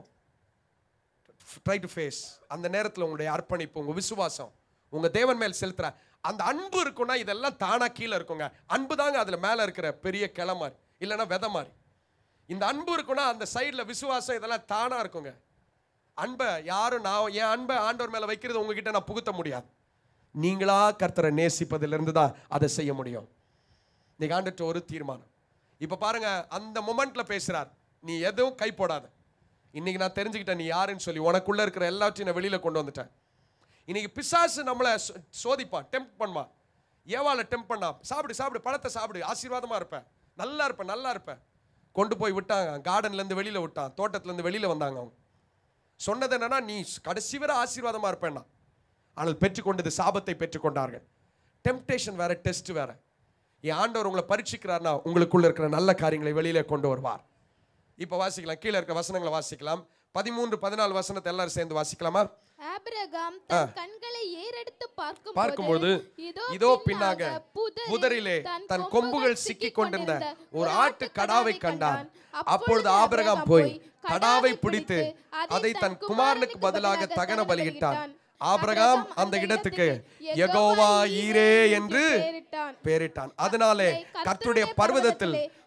ட்ரை டு ஃபேஸ் அந்த நேரத்தில் உங்களுடைய அர்ப்பணிப்பு உங்க விசுவாசம் உங்க தேவன் மேல் செலுத்துற அந்த அன்பு இருக்கும்னா இதெல்லாம் தானா கீழே இருக்குங்க அன்பு தாங்க அதுல மேல இருக்கிற பெரிய கிளை மாதிரி இல்லைன்னா விதை மாதிரி இந்த அன்பு இருக்குன்னா அந்த சைடில் விசுவாசம் இதெல்லாம் தானா இருக்குங்க அன்பை யாரும் நான் என் அன்பை ஆண்டவர் மேல வைக்கிறது உங்ககிட்ட நான் புகுத்த முடியாது நீங்களா கர்த்தரை நேசிப்பதிலிருந்து தான் அதை செய்ய முடியும் இன்னைக்கு ஆண்டுட்டு ஒரு தீர்மானம் இப்போ பாருங்க அந்த மொமெண்ட்ல பேசுறார் நீ எதுவும் கை போடாத இன்னைக்கு நான் தெரிஞ்சுக்கிட்டேன் நீ யாருன்னு சொல்லி உனக்குள்ள இருக்கிற எல்லாத்தையும் நான் வெளியில கொண்டு வந்துட்டேன் இன்னைக்கு பிசாசு நம்மளை சோ- சோதிப்பான் டெம்ப் பண்ணுவான் ஏவாளை டெம்ப் பண்ணான் சாப்பிடு சாப்பிடு பழத்தை சாப்பிடு ஆசீர்வாதமா இருப்பேன் நல்லா இருப்பேன் நல்லா இருப்பேன் கொண்டு போய் விட்டாங்க கார்டன்ல இருந்து வெளியில விட்டான் தோட்டத்துல இருந்து வெளியில வந்தாங்க அவங்க சொன்னது என்னன்னா நீ கடைசி வரை ஆசீர்வாதமா இருப்பேன்னா ஆனால் பெற்றுக்கொண்டது சாபத்தை பெற்றுக்கொண்டார்கள் டெம்டேஷன் வேற டெஸ்ட் வேற என் ஆண்டவர் உங்களை பரீட்சிக்கிறார்னா உங்களுக்குள்ள இருக்கிற நல்ல காரியங்களை வெளியில கொண்டு வருவார் இப்போ வாசிக்கலாம் கீழே இருக்க வசனங்களை வாசிக்கலாம் பதிமூன்று பதினாலு வசனத்தை எல்லாரும் சேர்ந்து வாசிக்கலாமா ஆபிரகாம் தன் கண்களை ஏறெடுத்து பார்க்கும்போது பார்க்கும்போது இதோ பின்னாக புதரிலே தன் கொம்புகள் சிக்கிக் கொண்டிருந்த ஒரு ஆட்டு கடாவை கண்டான் அப்பொழுது ஆபிரகாம் போய் கடாவை பிடித்து அதை தன் குமாரனுக்கு பதிலாக தகன பலியிட்டான் ஆபிரகாம் அந்த இடத்துக்கு யெகோவா ஈரே என்று பெயரிட்டான் பேரிட்டான் அதனாலே கர்த்தருடைய பர்வதத்தில்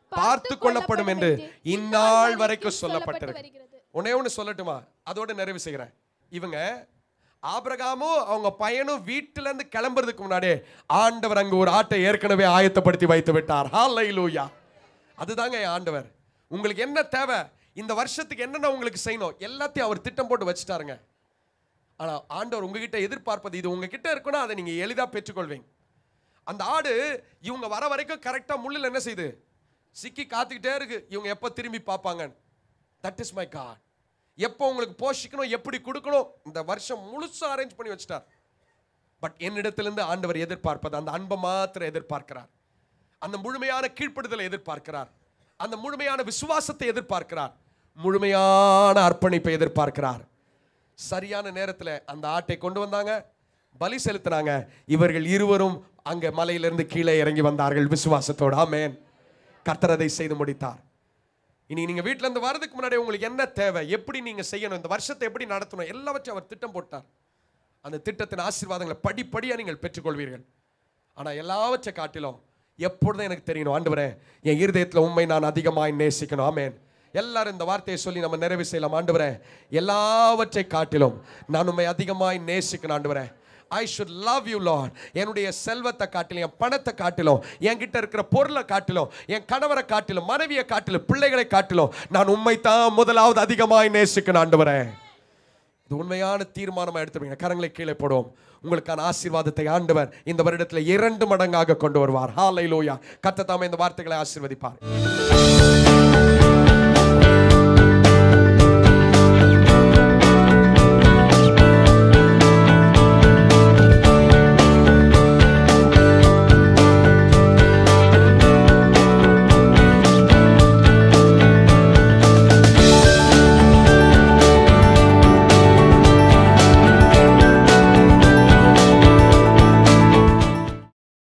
பார்த்து கொள்ளப்படும் என்று இந்நாள் வரைக்கும் சொல்லப்பட்டிருக்கு வருகிறது ஒன்னே ஒன்று சொல்லட்டுமா அதோட நிறைவு செய்கிறேன் இவங்க ஆபிரகாமும் அவங்க பையனும் வீட்டுல இருந்து கிளம்புறதுக்கு முன்னாடியே ஆண்டவர் அங்க ஒரு ஆட்டை ஏற்கனவே ஆயத்தப்படுத்தி வைத்து விட்டார் ஹalleluya அதுதாங்க என் ஆண்டவர் உங்களுக்கு என்ன தேவை இந்த வருஷத்துக்கு என்னென்ன உங்களுக்கு செய்யணும் எல்லாத்தையும் அவர் திட்டம் போட்டு வச்சுட்டாருங்க ஆனா ஆண்டவர் உங்ககிட்ட எதிர்பார்ப்பது இது உங்ககிட்ட இருக்குன்னா அதை நீங்க எளிதா பெற்றுக்கொள்வீங்க அந்த ஆடு இவங்க வர வரைக்கும் கரெக்டா முள்ளில் என்ன செய்யுது சிக்கி காத்துக்கிட்டே இருக்கு இவங்க எப்போ திரும்பி பார்ப்பாங்க தட் இஸ் மை காட் எப்போ உங்களுக்கு போஷிக்கணும் எப்படி கொடுக்கணும் இந்த வருஷம் முழுசா அரேஞ்ச் பண்ணி வச்சிட்டார் பட் என்னிடத்திலிருந்து ஆண்டவர் எதிர்பார்ப்பது அந்த அன்பை மாத்திரம் எதிர்பார்க்கிறார் அந்த முழுமையான கீழ்ப்படுதலை எதிர்பார்க்கிறார் அந்த முழுமையான விசுவாசத்தை எதிர்பார்க்கிறார் முழுமையான அர்ப்பணிப்பை எதிர்பார்க்கிறார் சரியான நேரத்தில் அந்த ஆட்டை கொண்டு வந்தாங்க பலி செலுத்தினாங்க இவர்கள் இருவரும் அங்க மலையிலிருந்து கீழே இறங்கி வந்தார்கள் விசுவாசத்தோட ஆமென் கர்த்தர் அதை செய்து முடித்தார் இனி நீங்க வீட்ல இருந்து வரதுக்கு முன்னாடி உங்களுக்கு என்ன தேவை எப்படி நீங்க செய்யணும் இந்த வருஷத்தை எப்படி நடத்தணும் எல்லாவற்றையும் அவர் திட்டம் போட்டார் அந்த திட்டத்தின் ஆசீர்வாதங்களை படிப்படியா நீங்கள் பெற்றுக்கொள்வீர்கள் ஆனா எல்லாவற்றை காட்டிலும் எப்பொழுதும் எனக்கு தெரியணும் ஆண்டவரே என் இருதயத்துல உண்மை நான் அதிகமாய் நேசிக்கணும் ஆமென் எல்லாரும் இந்த வார்த்தையை சொல்லி நம்ம நிறைவு செய்யலாம் ஆண்டவரே எல்லாவற்றை காட்டிலும் நான் உண்மை அதிகமாய் நேசிக்கணும் ஆண்டவரே I should love you Lord என்னுடைய செல்வத்தை காட்டிலும் என் பணத்தை காட்டிலும் என்கிட்ட இருக்கிற பொருளை காட்டிலும் என் கணவரை காட்டிலும் மனைவியை காட்டிலும் பிள்ளைகளை காட்டிலும் நான் உண்மை தான் முதலாவது அதிகமாய் நேசிக்கணும் ஆண்டவரே இது உண்மையான தீர்மானமா எடுத்துருவீங்க கரங்களை கீழே போடுவோம் உங்களுக்கான ஆசீர்வாதத்தை ஆண்டவர் இந்த வருடத்தில் இரண்டு மடங்காக கொண்டு வருவார் ஹாலை லோயா கத்த தாமே இந்த வார்த்தைகளை ஆசீர்வதிப்பார்